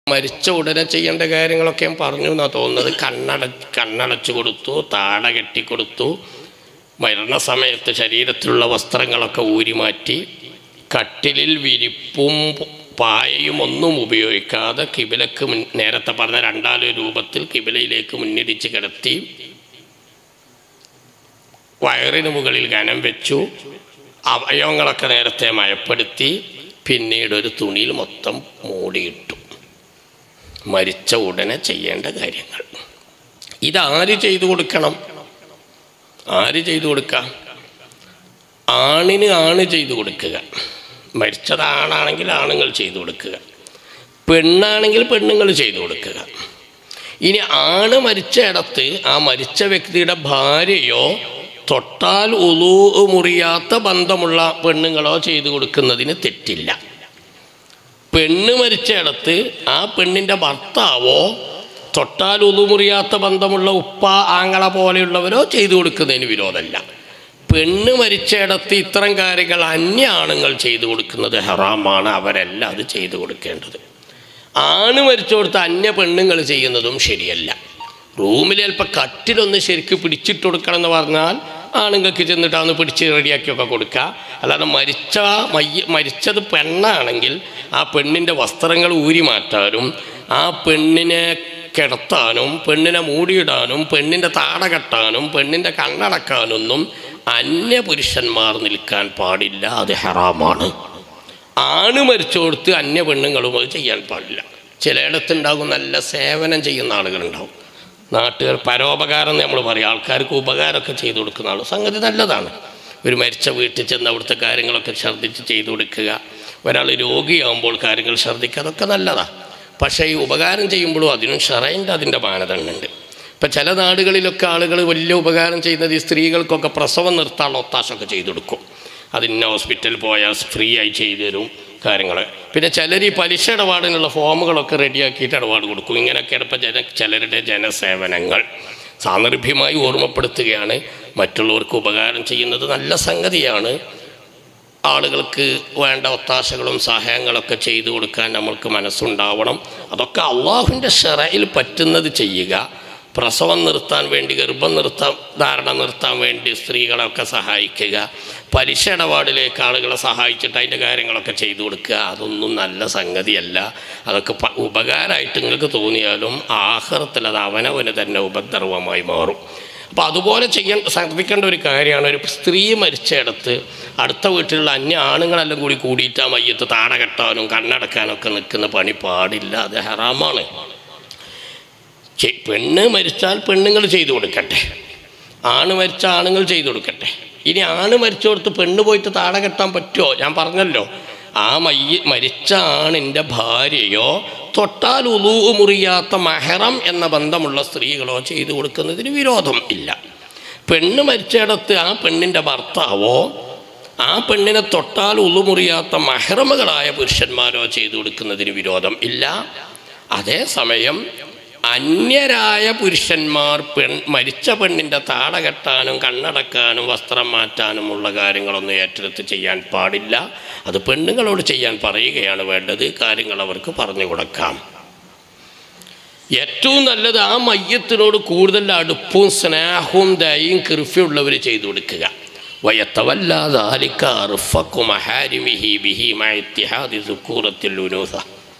മരിച്ച ഉടനെ ചെയ്യേണ്ട കാര്യങ്ങളൊക്കെ ഞാൻ പറഞ്ഞു എന്നാണ് തോന്നുന്നത് കണ്ണട കണ്ണടച്ചു കൊടുത്തു താട കെട്ടിക്കൊടുത്തു മരണസമയത്ത് ശരീരത്തിലുള്ള വസ്ത്രങ്ങളൊക്കെ ഊരി മാറ്റി കട്ടിലിൽ വിരിപ്പും പായയും ഒന്നും ഉപയോഗിക്കാതെ കിബിലക്ക് മുൻ നേരത്തെ പറഞ്ഞ രണ്ടാല് രൂപത്തിൽ കിബിലയിലേക്ക് മുന്നിടിച്ച് കിടത്തി വയറിന് മുകളിൽ ഘനം വെച്ചു അവയവങ്ങളൊക്കെ നേരത്തെ മയപ്പെടുത്തി പിന്നീട് ഒരു തുണിയിൽ മൊത്തം മൂടിയിട്ടു മരിച്ച ഉടനെ ചെയ്യേണ്ട കാര്യങ്ങൾ ഇതാര് ചെയ്തു കൊടുക്കണം ആര് ചെയ്തു കൊടുക്കാം ആണിന് ആണ് ചെയ്തു കൊടുക്കുക മരിച്ചത് ആണാണെങ്കിൽ ആണുങ്ങൾ ചെയ്തു കൊടുക്കുക പെണ്ണാണെങ്കിൽ പെണ്ണുങ്ങൾ ചെയ്തു കൊടുക്കുക ഇനി ആണ് മരിച്ച ഇടത്ത് ആ മരിച്ച വ്യക്തിയുടെ ഭാര്യയോ തൊട്ടാൽ ഉളു മുറിയാത്ത ബന്ധമുള്ള പെണ്ണുങ്ങളോ ചെയ്തു കൊടുക്കുന്നതിന് തെറ്റില്ല പെണ്ണ് മരിച്ച ഇടത്ത് ആ പെണ്ണിൻ്റെ ഭർത്താവോ തൊട്ടാൽ ഉളുമുറിയാത്ത ബന്ധമുള്ള ഉപ്പ ആങ്ങള പോലെയുള്ളവരോ ചെയ്തു കൊടുക്കുന്നതിന് വിരോധമല്ല പെണ്ണ് മരിച്ച ഇടത്ത് ഇത്തരം കാര്യങ്ങൾ അന്യ ആണുങ്ങൾ ചെയ്തു കൊടുക്കുന്നത് ഹറാമാണ് അവരല്ല അത് ചെയ്തു കൊടുക്കേണ്ടത് ആണ് മരിച്ചു കൊടുത്ത അന്യ പെണ്ണുങ്ങൾ ചെയ്യുന്നതും ശരിയല്ല റൂമിൽ ചിലപ്പോൾ കട്ടിലൊന്ന് ശരിക്ക് പിടിച്ചിട്ട് കൊടുക്കണം എന്ന് പറഞ്ഞാൽ ആണുങ്ങൾക്ക് ചെന്നിട്ട് അതൊന്ന് പിടിച്ച് റെഡിയാക്കിയൊക്കെ കൊടുക്കുക അല്ലാതെ മരിച്ച മയ്യ മരിച്ചത് പെണ്ണാണെങ്കിൽ ആ പെണ്ണിൻ്റെ വസ്ത്രങ്ങൾ ഊരി മാറ്റാനും ആ പെണ്ണിനെ കിടത്താനും പെണ്ണിനെ മൂടിയിടാനും പെണ്ണിൻ്റെ താട കെട്ടാനും പെണ്ണിൻ്റെ കണ്ണടക്കാനൊന്നും അന്യ പുരുഷന്മാർ നിൽക്കാൻ പാടില്ല അത് ഹറാമാണ് ആണ് മരിച്ചോടുത്ത് അന്യ പെണ്ണുങ്ങളും അത് ചെയ്യാൻ പാടില്ല ചിലയിടത്തുണ്ടാകും നല്ല സേവനം ചെയ്യുന്ന ആളുകളുണ്ടാവും നാട്ടുകാർ പരോപകാരം എന്ന് നമ്മൾ പറയും ആൾക്കാർക്ക് ഉപകാരമൊക്കെ ചെയ്തു കൊടുക്കുന്ന ആൾ സംഗതി നല്ലതാണ് ഒരു മരിച്ച വീട്ടിൽ ചെന്ന് അവിടുത്തെ കാര്യങ്ങളൊക്കെ ഛർദ്ദിച്ച് ചെയ്തു കൊടുക്കുക ഒരാൾ രോഗിയാകുമ്പോൾ കാര്യങ്ങൾ ഛർദ്ദിക്കുക അതൊക്കെ നല്ലതാണ് പക്ഷേ ഈ ഉപകാരം ചെയ്യുമ്പോഴും അതിനും ഷറൈൻ്റെ അതിൻ്റെ മാനദണ്ഡമുണ്ട് ഇപ്പം ചില നാടുകളിലൊക്കെ ആളുകൾ വലിയ ഉപകാരം ചെയ്യുന്നത് ഈ സ്ത്രീകൾക്കൊക്കെ പ്രസവം നിർത്താനുള്ള ഒത്താശമൊക്കെ ചെയ്തു കൊടുക്കും അതിന് ഹോസ്പിറ്റലിൽ പോയാൽ ഫ്രീ ആയി ചെയ്തു തരും കാര്യങ്ങൾ പിന്നെ ചിലർ ഈ പലിശ ഇടപാടിനുള്ള ഫോമുകളൊക്കെ റെഡിയാക്കിയിട്ട് ഇടപാട് കൊടുക്കും ഇങ്ങനെയൊക്കെയാണ് ഇപ്പം ജന ചിലരുടെ ജനസേവനങ്ങൾ സാന്ദർഭ്യമായി ഓർമ്മപ്പെടുത്തുകയാണ് മറ്റുള്ളവർക്ക് ഉപകാരം ചെയ്യുന്നത് നല്ല സംഗതിയാണ് ആളുകൾക്ക് വേണ്ട ഒത്താശകളും സഹായങ്ങളൊക്കെ ചെയ്തു കൊടുക്കാൻ നമ്മൾക്ക് മനസ്സുണ്ടാവണം അതൊക്കെ അള്ളാഹുവിൻ്റെ ഷെറയിൽ പറ്റുന്നത് ചെയ്യുക പ്രസവം നിർത്താൻ വേണ്ടി ഗർഭം നിർത്താൻ ധാരണ നിർത്താൻ വേണ്ടി സ്ത്രീകളെയൊക്കെ സഹായിക്കുക പലിശ ഇടപാടിലേക്ക് ആളുകളെ സഹായിച്ചിട്ട് അതിൻ്റെ കാര്യങ്ങളൊക്കെ ചെയ്തു കൊടുക്കുക അതൊന്നും നല്ല സംഗതിയല്ല അതൊക്കെ പ- ഉപകാരമായിട്ട് നിങ്ങൾക്ക് തോന്നിയാലും ആഹ്റത്തിൽ അത് അവനവന് തന്നെ ഉപദ്രവമായി മാറും അപ്പോൾ അതുപോലെ ചെയ്യാൻ ശ്രദ്ധിക്കേണ്ട ഒരു കാര്യമാണ് ഒരു സ്ത്രീ മരിച്ചയിടത്ത് അടുത്ത വീട്ടിലുള്ള അന്യ ആണുങ്ങളെല്ലാം കൂടി കൂടിയിട്ട് ആ മയ്യത്ത് താട കെട്ടാനും കണ്ണടക്കാനും ഒക്കെ നിൽക്കുന്ന പണി പാടില്ല അത് ഹറാമാണ് ചെ- പെണ്ണ് മരിച്ചാൽ പെണ്ണുങ്ങൾ ചെയ്തു കൊടുക്കട്ടെ ആണ് മരിച്ച ആണുങ്ങൾ ചെയ്തു കൊടുക്കട്ടെ ഇനി ആണ് മരിച്ചോടത്ത് പെണ്ണ് പോയിട്ട് താട കെട്ടാൻ പറ്റുമോ ഞാൻ പറഞ്ഞല്ലോ ആ മയ്യ മരിച്ച ആണിൻ്റെ ഭാര്യയോ തൊട്ടാൽ ഉളൂ മുറിയാത്ത മഹറം എന്ന ബന്ധമുള്ള സ്ത്രീകളോ ചെയ്തു കൊടുക്കുന്നതിന് വിരോധം ഇല്ല പെണ്ണ് മരിച്ചിടത്ത് ആ പെണ്ണിൻ്റെ ഭർത്താവോ ആ പെണ്ണിനെ തൊട്ടാൽ ഉളുമുറിയാത്ത മഹറമുകളായ പുരുഷന്മാരോ ചെയ്തു കൊടുക്കുന്നതിന് വിരോധം ഇല്ല അതേസമയം അന്യരായ പുരുഷന്മാർ പെൺ മരിച്ച പെണ്ണിൻ്റെ താട കെട്ടാനും കണ്ണടക്കാനും വസ്ത്രം മാറ്റാനുമുള്ള കാര്യങ്ങളൊന്നും ഏറ്റെടുത്ത് ചെയ്യാൻ പാടില്ല അത് പെണ്ണുങ്ങളോട് ചെയ്യാൻ പറയുകയാണ് വേണ്ടത് കാര്യങ്ങൾ അവർക്ക് പറഞ്ഞു കൊടുക്കാം ഏറ്റവും നല്ലത് ആ മയ്യത്തിനോട് കൂടുതൽ അടുപ്പവും സ്നേഹവും ദയയും കൃഫ്യുള്ളവർ ചെയ്തു കൊടുക്കുക വയത്തവല്ലാതാലിക്ക അർഫക്കു മഹാരിമിഹി ബിഹി മയത്തിഹാദി സുക്കൂറത്തിൽ ഉനൂസ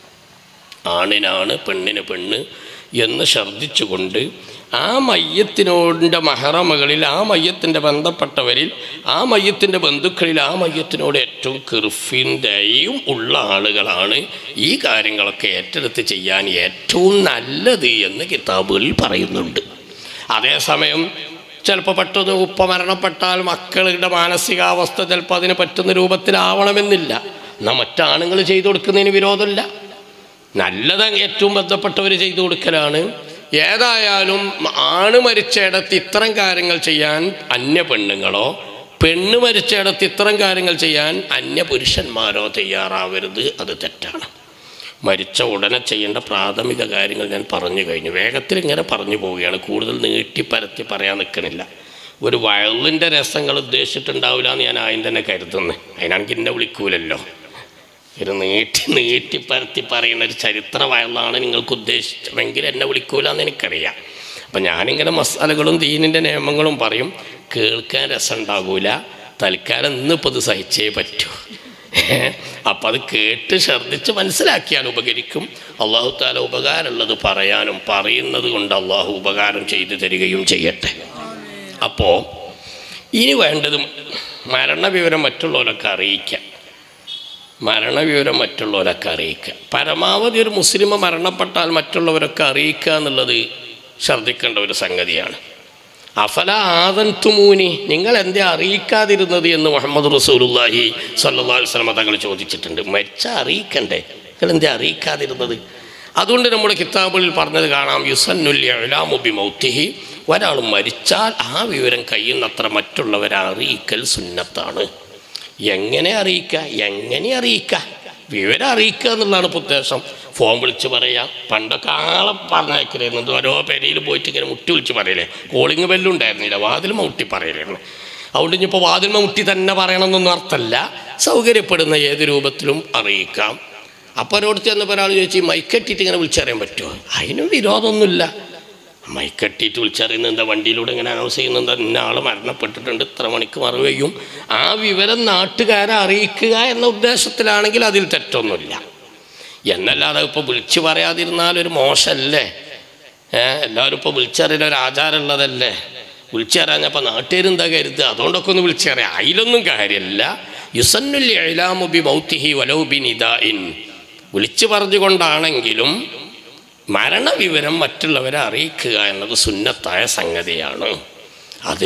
ആണിനാണ് പെണ്ണിന് പെണ്ണ് എന്ന് ഛർദ്ദിച്ചുകൊണ്ട് ആ മയ്യത്തിനോടിൻ്റെ മഹറമകളിൽ ആ മയ്യത്തിൻ്റെ ബന്ധപ്പെട്ടവരിൽ ആ മയ്യത്തിൻ്റെ ബന്ധുക്കളിൽ ആ മയ്യത്തിനോട് ഏറ്റവും കൃഫിൻ്റെയും ഉള്ള ആളുകളാണ് ഈ കാര്യങ്ങളൊക്കെ ഏറ്റെടുത്ത് ചെയ്യാൻ ഏറ്റവും നല്ലത് എന്ന് കിതാബുകളിൽ പറയുന്നുണ്ട് അതേസമയം ചിലപ്പോൾ പെട്ടെന്ന് ഉപ്പ മരണപ്പെട്ടാൽ മക്കളുടെ മാനസികാവസ്ഥ ചിലപ്പോൾ അതിന് പറ്റുന്ന രൂപത്തിലാവണമെന്നില്ല എന്നാൽ മറ്റാണുങ്ങൾ ചെയ്തു കൊടുക്കുന്നതിന് വിരോധമില്ല നല്ലത് ഏറ്റവും ബന്ധപ്പെട്ടവർ ചെയ്തു കൊടുക്കലാണ് ഏതായാലും ആണ് മരിച്ചയിടത്ത് ഇത്തരം കാര്യങ്ങൾ ചെയ്യാൻ അന്യ പെണ്ണുങ്ങളോ പെണ്ണ് മരിച്ചയിടത്ത് ഇത്തരം കാര്യങ്ങൾ ചെയ്യാൻ അന്യ പുരുഷന്മാരോ തയ്യാറാവരുത് അത് തെറ്റാണ് മരിച്ച ഉടനെ ചെയ്യേണ്ട പ്രാഥമിക കാര്യങ്ങൾ ഞാൻ പറഞ്ഞു കഴിഞ്ഞു വേഗത്തിൽ ഇങ്ങനെ പറഞ്ഞു പോവുകയാണ് കൂടുതൽ നീട്ടി പരത്തി പറയാൻ നിൽക്കണില്ല ഒരു വയലിൻ്റെ രസങ്ങൾ ഉദ്ദേശിച്ചിട്ടുണ്ടാവില്ല എന്ന് ഞാൻ ആദ്യം തന്നെ കരുതുന്നത് അതിനാണെങ്കിൽ എന്നെ വിളിക്കൂലല്ലോ ഒരു നീട്ടി നീട്ടി പരത്തി പറയുന്ന ഒരു ചരിത്രമായതാണ് നിങ്ങൾക്ക് ഉദ്ദേശിച്ചതെങ്കിൽ എന്നെ വിളിക്കൂല എന്ന് എനിക്കറിയാം അപ്പം ഞാനിങ്ങനെ മസാലകളും ദീനിൻ്റെ നിയമങ്ങളും പറയും കേൾക്കാൻ രസം ഉണ്ടാകൂല തൽക്കാലം ഇന്നിപ്പോൾ ഇത് സഹിച്ചേ പറ്റൂ അപ്പം അത് കേട്ട് ശ്രദ്ധിച്ച് മനസ്സിലാക്കിയാൽ ഉപകരിക്കും അള്ളാഹു താല ഉപകാരമുള്ളത് പറയാനും പറയുന്നത് കൊണ്ട് അള്ളാഹു ഉപകാരം ചെയ്തു തരികയും ചെയ്യട്ടെ അപ്പോൾ ഇനി വേണ്ടത് മരണവിവരം മറ്റുള്ളവരൊക്കെ അറിയിക്കാം മരണവിവരം മറ്റുള്ളവരൊക്കെ അറിയിക്കുക പരമാവധി ഒരു മുസ്ലിം മരണപ്പെട്ടാൽ മറ്റുള്ളവരൊക്കെ അറിയിക്കുക എന്നുള്ളത് ശ്രദ്ധിക്കേണ്ട ഒരു സംഗതിയാണ് അഫല ആദൻതുമൂനി നിങ്ങൾ എന്തേ അറിയിക്കാതിരുന്നത് എന്ന് മുഹമ്മദ് റസൂലുല്ലാഹി സല്ലല്ലാഹു അലൈഹി വസല്ലം തങ്ങൾ ചോദിച്ചിട്ടുണ്ട് മരിച്ച അറിയിക്കണ്ടേ നിങ്ങൾ എന്തേ അറിയിക്കാതിരുന്നത് അതുകൊണ്ട് നമ്മുടെ കിതാബുകളിൽ പറഞ്ഞത് കാണാം യുസന്നുല്യലാമുബി മൗത്തിഹി ഒരാൾ മരിച്ചാൽ ആ വിവരം കഴിയുന്നത്ര മറ്റുള്ളവരെ അറിയിക്കൽ സുന്നത്താണ് എങ്ങനെ അറിയിക്കുക എങ്ങനെ അറിയിക്കുക വിവരം അറിയിക്കുക എന്നുള്ളതാണ് ഇപ്പോൾ ഉദ്ദേശം ഫോൺ വിളിച്ച് പറയാം പണ്ടൊക്കെ ആളെ പറഞ്ഞയക്കലായിരുന്നു ഓരോ പെരയിൽ പോയിട്ട് ഇങ്ങനെ മുട്ടി വിളിച്ച് പറയലേ കോളിങ് ബെല്ലും ഉണ്ടായിരുന്നില്ല വാതിൽ മുട്ടി പറയലായിരുന്നു അതുകൊണ്ട് ഇനിയിപ്പോൾ വാതിൽ മുട്ടി തന്നെ പറയണമെന്നൊന്നും അർത്ഥമല്ല സൗകര്യപ്പെടുന്ന ഏത് രൂപത്തിലും അറിയിക്കാം അപ്പോൾ ഒരിടത്ത് ചെന്നപ്പോൾ ഒരാൾ ചോദിച്ചു മൈക്കെട്ടിയിട്ട് ഇങ്ങനെ വിളിച്ചറിയാൻ പറ്റുമോ അതിനും വിരോധമൊന്നുമില്ല മൈക്കെട്ടിയിട്ട് വിളിച്ചറിയുന്നത് എന്താ വണ്ടിയിലൂടെ ഇങ്ങനെ അനൗൺസ് ചെയ്യുന്നത് ഇന്ന ആൾ മരണപ്പെട്ടിട്ടുണ്ട് ഇത്ര മണിക്ക് മറുകയും ആ വിവരം നാട്ടുകാരെ അറിയിക്കുക എന്ന ഉദ്ദേശത്തിലാണെങ്കിൽ അതിൽ തെറ്റൊന്നുമില്ല എന്നല്ലാതെ ഇപ്പോൾ വിളിച്ചു പറയാതിരുന്നാൽ ഒരു മോശമല്ലേ ഏ എല്ലാവരും ഇപ്പോൾ വിളിച്ചറിയുന്ന ഒരു ആചാരമുള്ളതല്ലേ വിളിച്ചറിയാഞ്ഞപ്പോൾ നാട്ടുകാരെന്താ കരുതുക അതുകൊണ്ടൊക്കെ ഒന്ന് വിളിച്ചറിയാം അതിലൊന്നും കാര്യമില്ല യുസന്നുല്ലി അലാമുബി മൗത്തിഹി വലൗബി നിദായിൻ വിളിച്ചു പറഞ്ഞുകൊണ്ടാണെങ്കിലും മരണവിവരം മറ്റുള്ളവരെ അറിയിക്കുക എന്നത് സുന്നത്തായ സംഗതിയാണ് അത്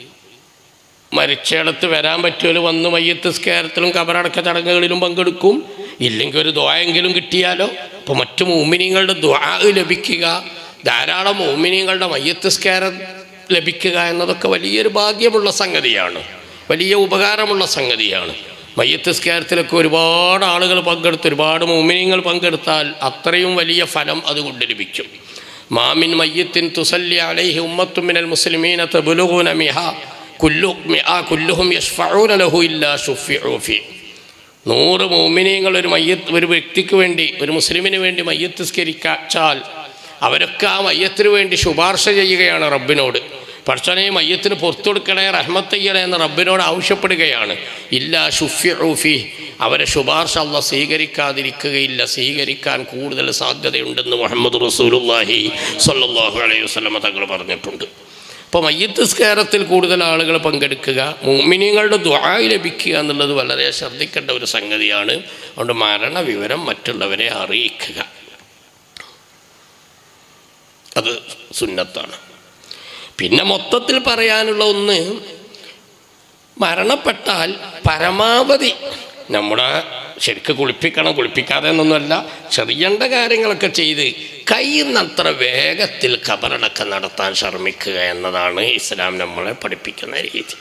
മരിച്ചയിടത്ത് വരാൻ പറ്റുമല്ലോ വന്ന് മയ്യത്ത് സ്കാരത്തിലും കബറടക്ക ചടങ്ങുകളിലും പങ്കെടുക്കും ഇല്ലെങ്കിൽ ഒരു ദ്വായെങ്കിലും കിട്ടിയാലോ അപ്പോൾ മറ്റു മോമിനിങ്ങളുടെ ദ്വാ ലഭിക്കുക ധാരാളം മോമിനിങ്ങളുടെ മയ്യത്ത് സ്കാരം ലഭിക്കുക എന്നതൊക്കെ വലിയൊരു ഭാഗ്യമുള്ള സംഗതിയാണ് വലിയ ഉപകാരമുള്ള സംഗതിയാണ് മയ്യത്ത് സ്കാരത്തിലൊക്കെ ഒരുപാട് ആളുകൾ പങ്കെടുത്ത് ഒരുപാട് മോമിനിയങ്ങൾ പങ്കെടുത്താൽ അത്രയും വലിയ ഫലം അതുകൊണ്ട് ലഭിക്കും മാമിൻ മയ്യത്തിൻ തുസല്ലി അലൈഹി ഉമ്മത്തുമിനൽ മുസ്ലിമീന തബുലുഹുന മിഹ കുല്ലു മിഅ കുല്ലുഹും യഷ്ഫഊന ലഹു ഇല്ലാ ശുഫിഉ ഫി നൂറ് മോമിനിയങ്ങൾ ഒരു മയ്യത്ത് ഒരു വ്യക്തിക്ക് വേണ്ടി ഒരു മുസ്ലിമിന് വേണ്ടി മയ്യത്ത് സ്കരിച്ചാൽ അവരൊക്കെ ആ മയ്യത്തിന് വേണ്ടി ശുപാർശ ചെയ്യുകയാണ് റബ്ബിനോട് പഠിച്ചനെ മയ്യത്തിന് പുറത്തു കൊടുക്കണേ റഹ്മത്ത് ചെയ്യണേ എന്ന് റബ്ബിനോട് ആവശ്യപ്പെടുകയാണ് ഇല്ല ഷുഫി ഊഫി അവരെ ശുപാർശ അല്ല സ്വീകരിക്കാതിരിക്കുകയില്ല സ്വീകരിക്കാൻ കൂടുതൽ സാധ്യതയുണ്ടെന്ന് മുഹമ്മദ് റസൂലുല്ലാഹി സല്ലാഹു അലൈഹി വസ്ലമ തങ്ങൾ പറഞ്ഞിട്ടുണ്ട് അപ്പോൾ മയ്യത്ത് സ്കാരത്തിൽ കൂടുതൽ ആളുകൾ പങ്കെടുക്കുക മോമിനിയങ്ങളുടെ ദ്വായ് ലഭിക്കുക എന്നുള്ളത് വളരെ ശ്രദ്ധിക്കേണ്ട ഒരു സംഗതിയാണ് അതുകൊണ്ട് മരണവിവരം മറ്റുള്ളവരെ അറിയിക്കുക അത് സുന്നത്താണ് പിന്നെ മൊത്തത്തിൽ പറയാനുള്ള ഒന്ന് മരണപ്പെട്ടാൽ പരമാവധി നമ്മുടെ ശരിക്ക് കുളിപ്പിക്കണം കുളിപ്പിക്കാതെ എന്നൊന്നുമല്ല ചെറിയണ്ട കാര്യങ്ങളൊക്കെ ചെയ്ത് കഴിയുന്നത്ര വേഗത്തിൽ കബറടക്കം നടത്താൻ ശ്രമിക്കുക എന്നതാണ് ഇസ്ലാം നമ്മളെ പഠിപ്പിക്കുന്ന രീതി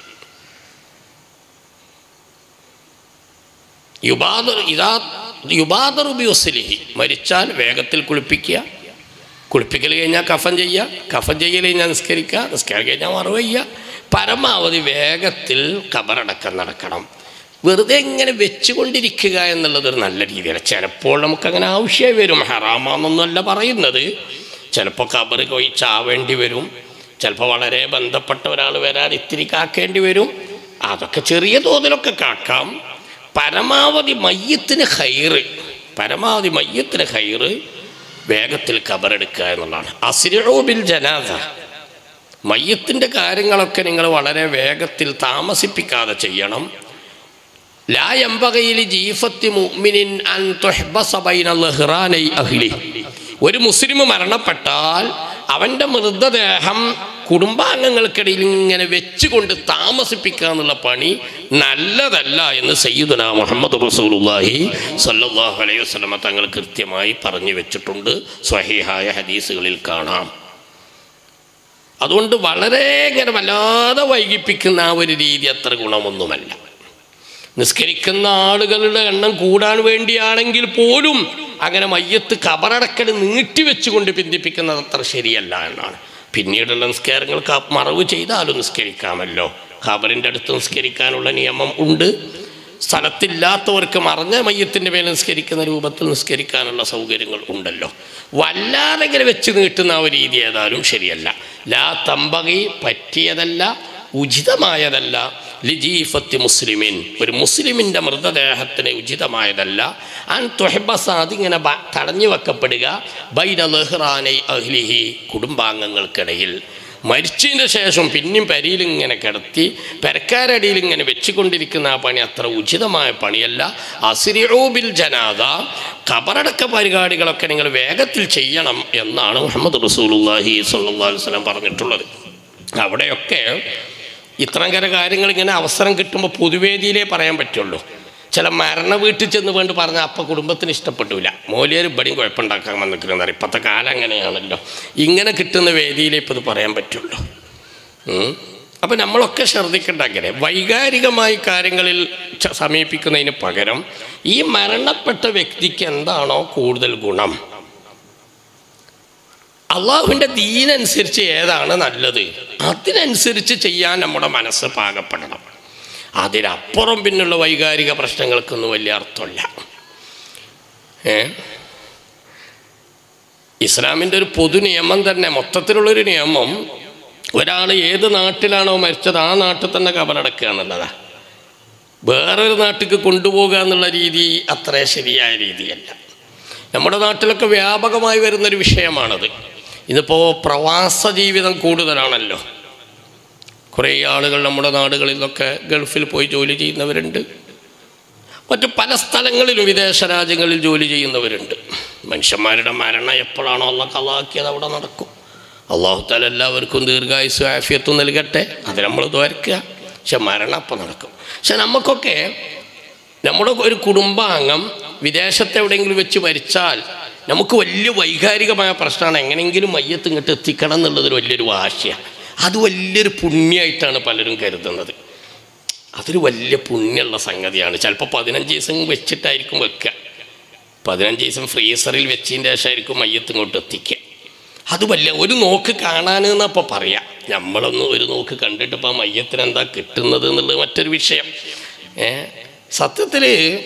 യുബാദർ ഇതാ യുബാദർ ഉപയോഗിലിഹി മരിച്ചാൽ വേഗത്തിൽ കുളിപ്പിക്കുക കുളിപ്പിക്കൽ കഴിഞ്ഞാൽ കഫൻ ചെയ്യുക കഫൻ ചെയ്യൽ കഴിഞ്ഞാൽ നിസ്കരിക്കുക നിസ്കാരം കഴിഞ്ഞാൽ മറവ് ചെയ്യുക പരമാവധി വേഗത്തിൽ കബറടക്കം നടക്കണം വെറുതെ ഇങ്ങനെ വെച്ചുകൊണ്ടിരിക്കുക എന്നുള്ളതൊരു നല്ല രീതിയാണ് ചിലപ്പോൾ നമുക്കങ്ങനെ ആവശ്യമായി വരും ഹറാമാന്നൊന്നുമല്ല പറയുന്നത് ചിലപ്പോൾ കബർ പോയി ചാവേണ്ടി വരും ചിലപ്പോൾ വളരെ ബന്ധപ്പെട്ട ഒരാൾ വരാൻ ഇത്തിരി കാക്കേണ്ടി വരും അതൊക്കെ ചെറിയ തോതിലൊക്കെ കാക്കാം പരമാവധി മയ്യത്തിന് ഹൈറ് പരമാവധി മയ്യത്തിന് ഹൈറ് വേഗത്തിൽ കബറെടുക്കുക എന്നുള്ളതാണ് അസിരോബിൽ ജനാദ മയ്യത്തിൻ്റെ കാര്യങ്ങളൊക്കെ നിങ്ങൾ വളരെ വേഗത്തിൽ താമസിപ്പിക്കാതെ ചെയ്യണം ലാ യംബഗയിൽ ജീഫത്തി മുഅ്മിനിൻ അൻ തുഹ്ബസ ബൈന ലഹ്റാനൈ അഹ്ലി ഒരു മുസ്ലിം മരണപ്പെട്ടാൽ അവൻ്റെ മൃതദേഹം കുടുംബാംഗങ്ങൾക്കിടയിൽ ഇങ്ങനെ വെച്ചുകൊണ്ട് താമസിപ്പിക്കുക എന്നുള്ള പണി നല്ലതല്ല എന്ന് സയ്യിദുന മുഹമ്മദ് റസൂലുള്ളാഹി സല്ലല്ലാഹു അലൈഹി വസല്ലമ തങ്ങൾ കൃത്യമായി പറഞ്ഞു വെച്ചിട്ടുണ്ട് സ്വഹീഹായ ഹദീസുകളിൽ കാണാം അതുകൊണ്ട് വളരെ ഇങ്ങനെ വല്ലാതെ വൈകിപ്പിക്കുന്ന ആ ഒരു രീതി അത്ര ഗുണമൊന്നുമല്ല നിസ്കരിക്കുന്ന ആളുകളുടെ എണ്ണം കൂടാൻ വേണ്ടിയാണെങ്കിൽ പോലും അങ്ങനെ മയ്യത്ത് കബറടക്കൽ നീട്ടിവെച്ചുകൊണ്ട് പിന്തിപ്പിക്കുന്നത് അത്ര ശരിയല്ല എന്നാണ് പിന്നീടുള്ള നിസ്കാരങ്ങൾക്ക് മറവ് ചെയ്താലും നിസ്കരിക്കാമല്ലോ ഖബറിൻ്റെ അടുത്ത് നിസ്കരിക്കാനുള്ള നിയമം ഉണ്ട് സ്ഥലത്തില്ലാത്തവർക്ക് മറഞ്ഞ മയ്യത്തിൻ്റെ മേൽ നിസ്കരിക്കുന്ന രൂപത്തിൽ നിസ്കരിക്കാനുള്ള സൗകര്യങ്ങൾ ഉണ്ടല്ലോ വല്ലാതെ ഇങ്ങനെ വെച്ച് നീട്ടുന്ന ആ ഒരു രീതി ഏതായാലും ശരിയല്ല ലാ തമ്പകി പറ്റിയതല്ല ഉചിതമായതല്ല ലിജീഫത്തി മുസ്ലിമിൻ ഒരു മുസ്ലിമിൻ്റെ മൃതദേഹത്തിന് ഉചിതമായതല്ല അൻ തൊഹബസ അതിങ്ങനെ ബ- തടഞ്ഞു വെക്കപ്പെടുക ബൈന ലഹ്റാനൈ അഹ്ലിഹി കുടുംബാംഗങ്ങൾക്കിടയിൽ മരിച്ചതിന് ശേഷം പിന്നെയും പരിയിൽ ഇങ്ങനെ കിടത്തി പെരക്കാരടിയിൽ ഇങ്ങനെ വെച്ചുകൊണ്ടിരിക്കുന്ന ആ പണി അത്ര ഉചിതമായ പണിയല്ല അസിരിഊബിൽ ജനാദ കബറടക്ക പരിപാടികളൊക്കെ നിങ്ങൾ വേഗത്തിൽ ചെയ്യണം എന്നാണ് മുഹമ്മദ് റസൂലുള്ളാഹി സ്വല്ലല്ലാഹു അലൈഹി വസല്ലം പറഞ്ഞിട്ടുള്ളത് അവിടെയൊക്കെ ഇത്തരം കാര്യങ്ങൾ ഇങ്ങനെ അവസരം കിട്ടുമ്പോൾ പൊതുവേദിയിലേ പറയാൻ പറ്റുള്ളൂ ചില മരണ വീട്ടിൽ ചെന്ന് വേണ്ടി പറഞ്ഞാൽ അപ്പം കുടുംബത്തിന് ഇഷ്ടപ്പെട്ടില്ല മോലിയർ ഇവിടെയും കുഴപ്പമുണ്ടാക്കാൻ വന്നിരിക്കുന്നത് ഇപ്പോഴത്തെ കാലം അങ്ങനെയാണല്ലോ ഇങ്ങനെ കിട്ടുന്ന വേദിയിലേ ഇപ്പോൾ ഇത് പറയാൻ പറ്റുള്ളൂ ഉം. അപ്പം നമ്മളൊക്കെ ശ്രദ്ധിക്കേണ്ട അങ്ങനെ വൈകാരികമായി കാര്യങ്ങളിൽ ച- സമീപിക്കുന്നതിന് പകരം ഈ മരണപ്പെട്ട വ്യക്തിക്ക് എന്താണോ കൂടുതൽ ഗുണം അള്ളാഹുവിൻ്റെ ദീനനുസരിച്ച് ഏതാണ് നല്ലത് അതിനനുസരിച്ച് ചെയ്യാൻ നമ്മുടെ മനസ്സ് പാകപ്പെടണം അതിനപ്പുറം പിന്നുള്ള വൈകാരിക പ്രശ്നങ്ങൾക്കൊന്നും വലിയ അർത്ഥമില്ല ഏ ഇസ്ലാമിൻ്റെ ഒരു പൊതു നിയമം തന്നെ മൊത്തത്തിലുള്ളൊരു നിയമം ഒരാൾ ഏത് നാട്ടിലാണോ മരിച്ചത് ആ നാട്ടിൽ തന്നെ കബറടക്കുക എന്നുള്ളതാണ് വേറൊരു നാട്ടിലേക്ക് കൊണ്ടുപോകുക എന്നുള്ള രീതി അത്ര ശരിയായ രീതിയല്ല നമ്മുടെ നാട്ടിലൊക്കെ വ്യാപകമായി വരുന്നൊരു വിഷയമാണത് ഇതിപ്പോൾ പ്രവാസ ജീവിതം കൂടുതലാണല്ലോ കുറേ ആളുകൾ നമ്മുടെ നാടുകളിൽ നിന്നൊക്കെ ഗൾഫിൽ പോയി ജോലി ചെയ്യുന്നവരുണ്ട് മറ്റു പല സ്ഥലങ്ങളിലും വിദേശ രാജ്യങ്ങളിൽ ജോലി ചെയ്യുന്നവരുണ്ട് മനുഷ്യന്മാരുടെ മരണം എപ്പോഴാണോ അല്ല കലാക്കിയത് അവിടെ നടക്കും അള്ളാഹു താല എല്ലാവർക്കും ദീർഘായുസ് ആഫിയത്തും നൽകട്ടെ അത് നമ്മൾ ദ്വാരക്കുക പക്ഷെ മരണം അപ്പം നടക്കും പക്ഷെ നമുക്കൊക്കെ നമ്മുടെ ഒരു കുടുംബാംഗം വിദേശത്ത് എവിടെയെങ്കിലും വെച്ച് മരിച്ചാൽ നമുക്ക് വലിയ വൈകാരികമായ പ്രശ്നമാണ് എങ്ങനെയെങ്കിലും മയ്യത്ത് ഇങ്ങോട്ട് എത്തിക്കണം എന്നുള്ളതൊരു വലിയൊരു വാശിയാണ് അത് വലിയൊരു പുണ്യമായിട്ടാണ് പലരും കരുതുന്നത് അതൊരു വലിയ പുണ്യമുള്ള സംഗതിയാണ് ചിലപ്പോൾ പതിനഞ്ച് ദിവസം വെച്ചിട്ടായിരിക്കും വെക്കുക പതിനഞ്ച് ദിവസം ഫ്രീസറിൽ വെച്ചതിൻ്റെ ശേഷമായിരിക്കും മയ്യത്ത് ഇങ്ങോട്ട് എത്തിക്കുക അത് വലിയ ഒരു നോക്ക് കാണാനെന്നപ്പോൾ പറയാം നമ്മളൊന്നും ഒരു നോക്ക് കണ്ടിട്ട് ഇപ്പോൾ ആ മയ്യത്തിന് എന്താ കിട്ടുന്നത് എന്നുള്ളത് മറ്റൊരു വിഷയം ഏ സത്യത്തിൽ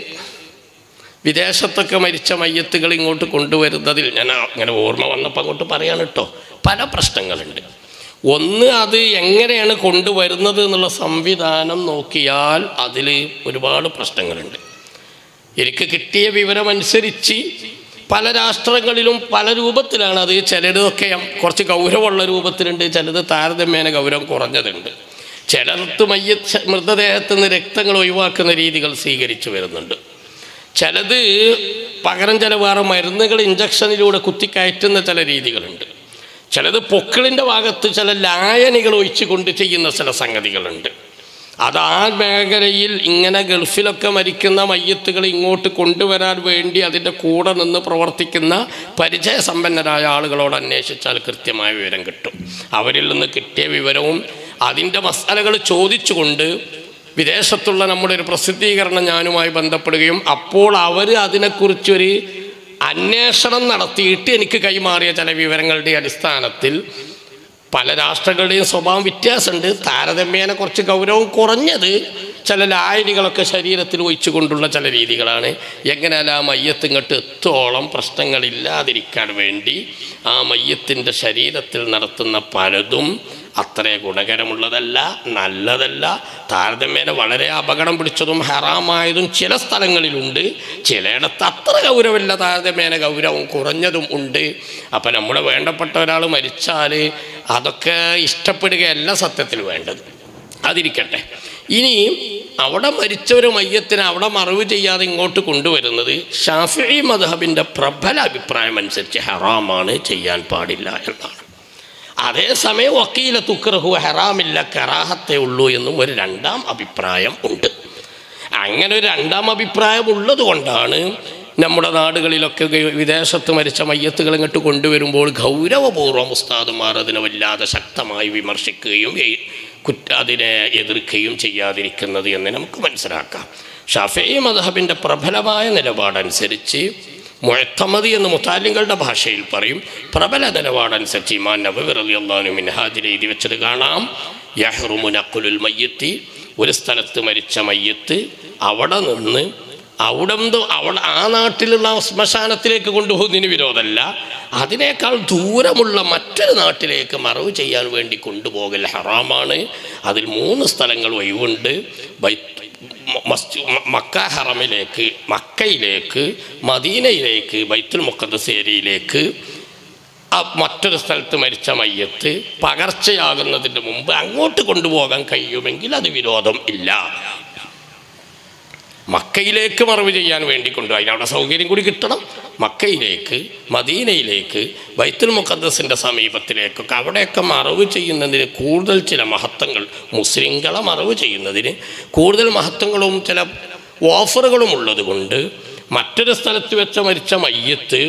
വിദേശത്തൊക്കെ മരിച്ച മയ്യത്തുകൾ ഇങ്ങോട്ട് കൊണ്ടുവരുന്നതിൽ ഞാൻ ആ- ഇങ്ങനെ ഓർമ്മ വന്നപ്പോൾ അങ്ങോട്ട് പറയാണ് കേട്ടോ പല പ്രശ്നങ്ങളുണ്ട് ഒന്ന് അത് എങ്ങനെയാണ് കൊണ്ടുവരുന്നത് എന്നുള്ള സംവിധാനം നോക്കിയാൽ അതിൽ ഒരുപാട് പ്രശ്നങ്ങളുണ്ട് എനിക്ക് കിട്ടിയ വിവരമനുസരിച്ച് പല രാഷ്ട്രങ്ങളിലും പല രൂപത്തിലാണ് അത് ചിലതൊക്കെ കുറച്ച് ഗൗരവമുള്ള രൂപത്തിലുണ്ട് ചിലത് താരതമ്യേന ഗൗരവം കുറഞ്ഞതുണ്ട് ചിലർക്ക് മയ്യ മൃതദേഹത്തു നിന്ന് രക്തങ്ങൾ ഒഴിവാക്കുന്ന രീതികൾ സ്വീകരിച്ചു വരുന്നുണ്ട് ചിലത് പകരം ചില വേറെ മരുന്നുകൾ ഇഞ്ചക്ഷനിലൂടെ കുത്തിക്കയറ്റുന്ന ചില രീതികളുണ്ട് ചിലത് പൊക്കിളിൻ്റെ ഭാഗത്ത് ചില ലായനികൾ ഒഴിച്ചു കൊണ്ട് ചെയ്യുന്ന ചില സംഗതികളുണ്ട് അത് ആ മേഖലയിൽ ഇങ്ങനെ ഗൾഫിലൊക്കെ മരിക്കുന്ന മയ്യത്തുകൾ ഇങ്ങോട്ട് കൊണ്ടുവരാൻ വേണ്ടി അതിൻ്റെ കൂടെ നിന്ന് പ്രവർത്തിക്കുന്ന പരിചയസമ്പന്നരായ ആളുകളോട് അന്വേഷിച്ചാൽ കൃത്യമായ വിവരം കിട്ടും അവരിൽ നിന്ന് കിട്ടിയ വിവരവും അതിൻ്റെ മസാലകൾ ചോദിച്ചുകൊണ്ട് വിദേശത്തുള്ള നമ്മുടെ ഒരു പ്രസിദ്ധീകരണം ഞാനുമായി ബന്ധപ്പെടുകയും അപ്പോൾ അവർ അതിനെക്കുറിച്ചൊരു അന്വേഷണം നടത്തിയിട്ട് എനിക്ക് കൈമാറിയ ചില വിവരങ്ങളുടെ അടിസ്ഥാനത്തിൽ പല രാഷ്ട്രങ്ങളുടെയും സ്വഭാവം വ്യത്യാസമുണ്ട് താരതമ്യേന കുറച്ച് ഗൗരവം കുറഞ്ഞത് ചില ലായനികളൊക്കെ ശരീരത്തിൽ ഒഴിച്ചു കൊണ്ടുള്ള ചില രീതികളാണ് എങ്ങനെയല്ല ആ മയ്യത്ത് ഇങ്ങോട്ട് എത്തോളം പ്രശ്നങ്ങളില്ലാതിരിക്കാൻ വേണ്ടി ആ മയ്യത്തിൻ്റെ ശരീരത്തിൽ നടത്തുന്ന പലതും അത്ര ഗുണകരമുള്ളതല്ല നല്ലതല്ല താരതമ്യേന വളരെ അപകടം പിടിച്ചതും ഹറാമായതും ചില സ്ഥലങ്ങളിലുണ്ട് ചിലയിടത്ത് അത്ര ഗൗരവമില്ല താരതമ്യേന ഗൗരവം കുറഞ്ഞതും ഉണ്ട് അപ്പം നമ്മുടെ വേണ്ടപ്പെട്ട ഒരാൾ മരിച്ചാൽ അതൊക്കെ ഇഷ്ടപ്പെടുകയല്ല സത്യത്തിൽ വേണ്ടത് അതിരിക്കട്ടെ ഇനി അവിടെ മരിച്ചവരെ മയ്യത്തിന് അവിടെ മറവ് ചെയ്യാതെ ഇങ്ങോട്ട് കൊണ്ടുവരുന്നത് ഷാഫി മദഹബിൻ്റെ പ്രബല അഭിപ്രായം അനുസരിച്ച് ഹറാമാണ് ചെയ്യാൻ പാടില്ല എന്നാണ് അതേസമയം വക്കീല തുക്രഹു ഹറാമില്ല കറാഹത്തേ ഉള്ളൂ എന്നും ഒരു രണ്ടാം അഭിപ്രായം ഉണ്ട് അങ്ങനെ ഒരു രണ്ടാം അഭിപ്രായം ഉള്ളത് കൊണ്ടാണ് നമ്മുടെ നാടുകളിലൊക്കെ ഗ- വിദേശത്ത് മരിച്ച മയ്യത്തുകൾ ഇങ്ങോട്ട് കൊണ്ടുവരുമ്പോൾ ഗൗരവപൂർവ്വം ഉസ്താദുമാർ അതിനെ വല്ലാതെ ശക്തമായി വിമർശിക്കുകയും എ- കുറ്റ അതിനെ എതിർക്കുകയും ചെയ്യാതിരിക്കുന്നത് എന്ന് നമുക്ക് മനസ്സിലാക്കാം ഷാഫി മദഹബിൻ്റെ പ്രബലമായ നിലപാടനുസരിച്ച് മുഴത്തമതി എന്ന് മുത്താലിങ്ങളുടെ ഭാഷയിൽ പറയും പ്രബല നിലപാടനുസരിച്ച് ഇമാൻ നബി റളിയല്ലാഹു മിൻഹാജിൽ എഴുതി വെച്ചത് കാണാം യഹ്റുമു നഖ്ലുൽ മയ്യത്തി ഒരു സ്ഥലത്ത് മരിച്ച മയ്യത്ത് അവിടെ നിന്ന് അവിടെ നിന്ന് അവിടെ ആ നാട്ടിലുള്ള ശ്മശാനത്തിലേക്ക് കൊണ്ടുപോകുന്നതിന് വിരോധമല്ല അതിനേക്കാൾ ദൂരമുള്ള മറ്റൊരു നാട്ടിലേക്ക് മറവ് ചെയ്യാൻ വേണ്ടി കൊണ്ടുപോകൽ ഹറാമാണ് അതിൽ മൂന്ന് സ്ഥലങ്ങൾ ഒഴിവുണ്ട് ബൈ മ- മസ്ജി- മ- മക്ക ഹറമിലേക്ക് മക്കയിലേക്ക് മദീനയിലേക്ക് ബൈത്തുൽ മുഖദ്ദസ് ഏരിയയിലേക്ക് ആ മറ്റൊരു സ്ഥലത്ത് മരിച്ച മയ്യത്ത് പകർച്ചയാകുന്നതിന് മുമ്പ് അങ്ങോട്ട് കൊണ്ടുപോകാൻ കഴിയുമെങ്കിൽ അത് വിരോധം ഇല്ല മക്കയിലേക്ക് മറവ് ചെയ്യാൻ വേണ്ടി കൊണ്ടു അതിനവിടെ സൗകര്യം കൂടി കിട്ടണം മക്കയിലേക്ക് മദീനയിലേക്ക് ബൈത്തുൽ മുഖദ്ദസിൻ്റെ സമീപത്തിലേക്കൊക്കെ അവിടെയൊക്കെ മറവ് ചെയ്യുന്നതിന് കൂടുതൽ ചില മഹത്വങ്ങൾ മുസ്ലിങ്ങളെ മറവ് ചെയ്യുന്നതിന് കൂടുതൽ മഹത്വങ്ങളും ചില ഓഫറുകളും ഉള്ളത് കൊണ്ട് മറ്റൊരു സ്ഥലത്ത് വെച്ച മരിച്ച മയ്യത്ത്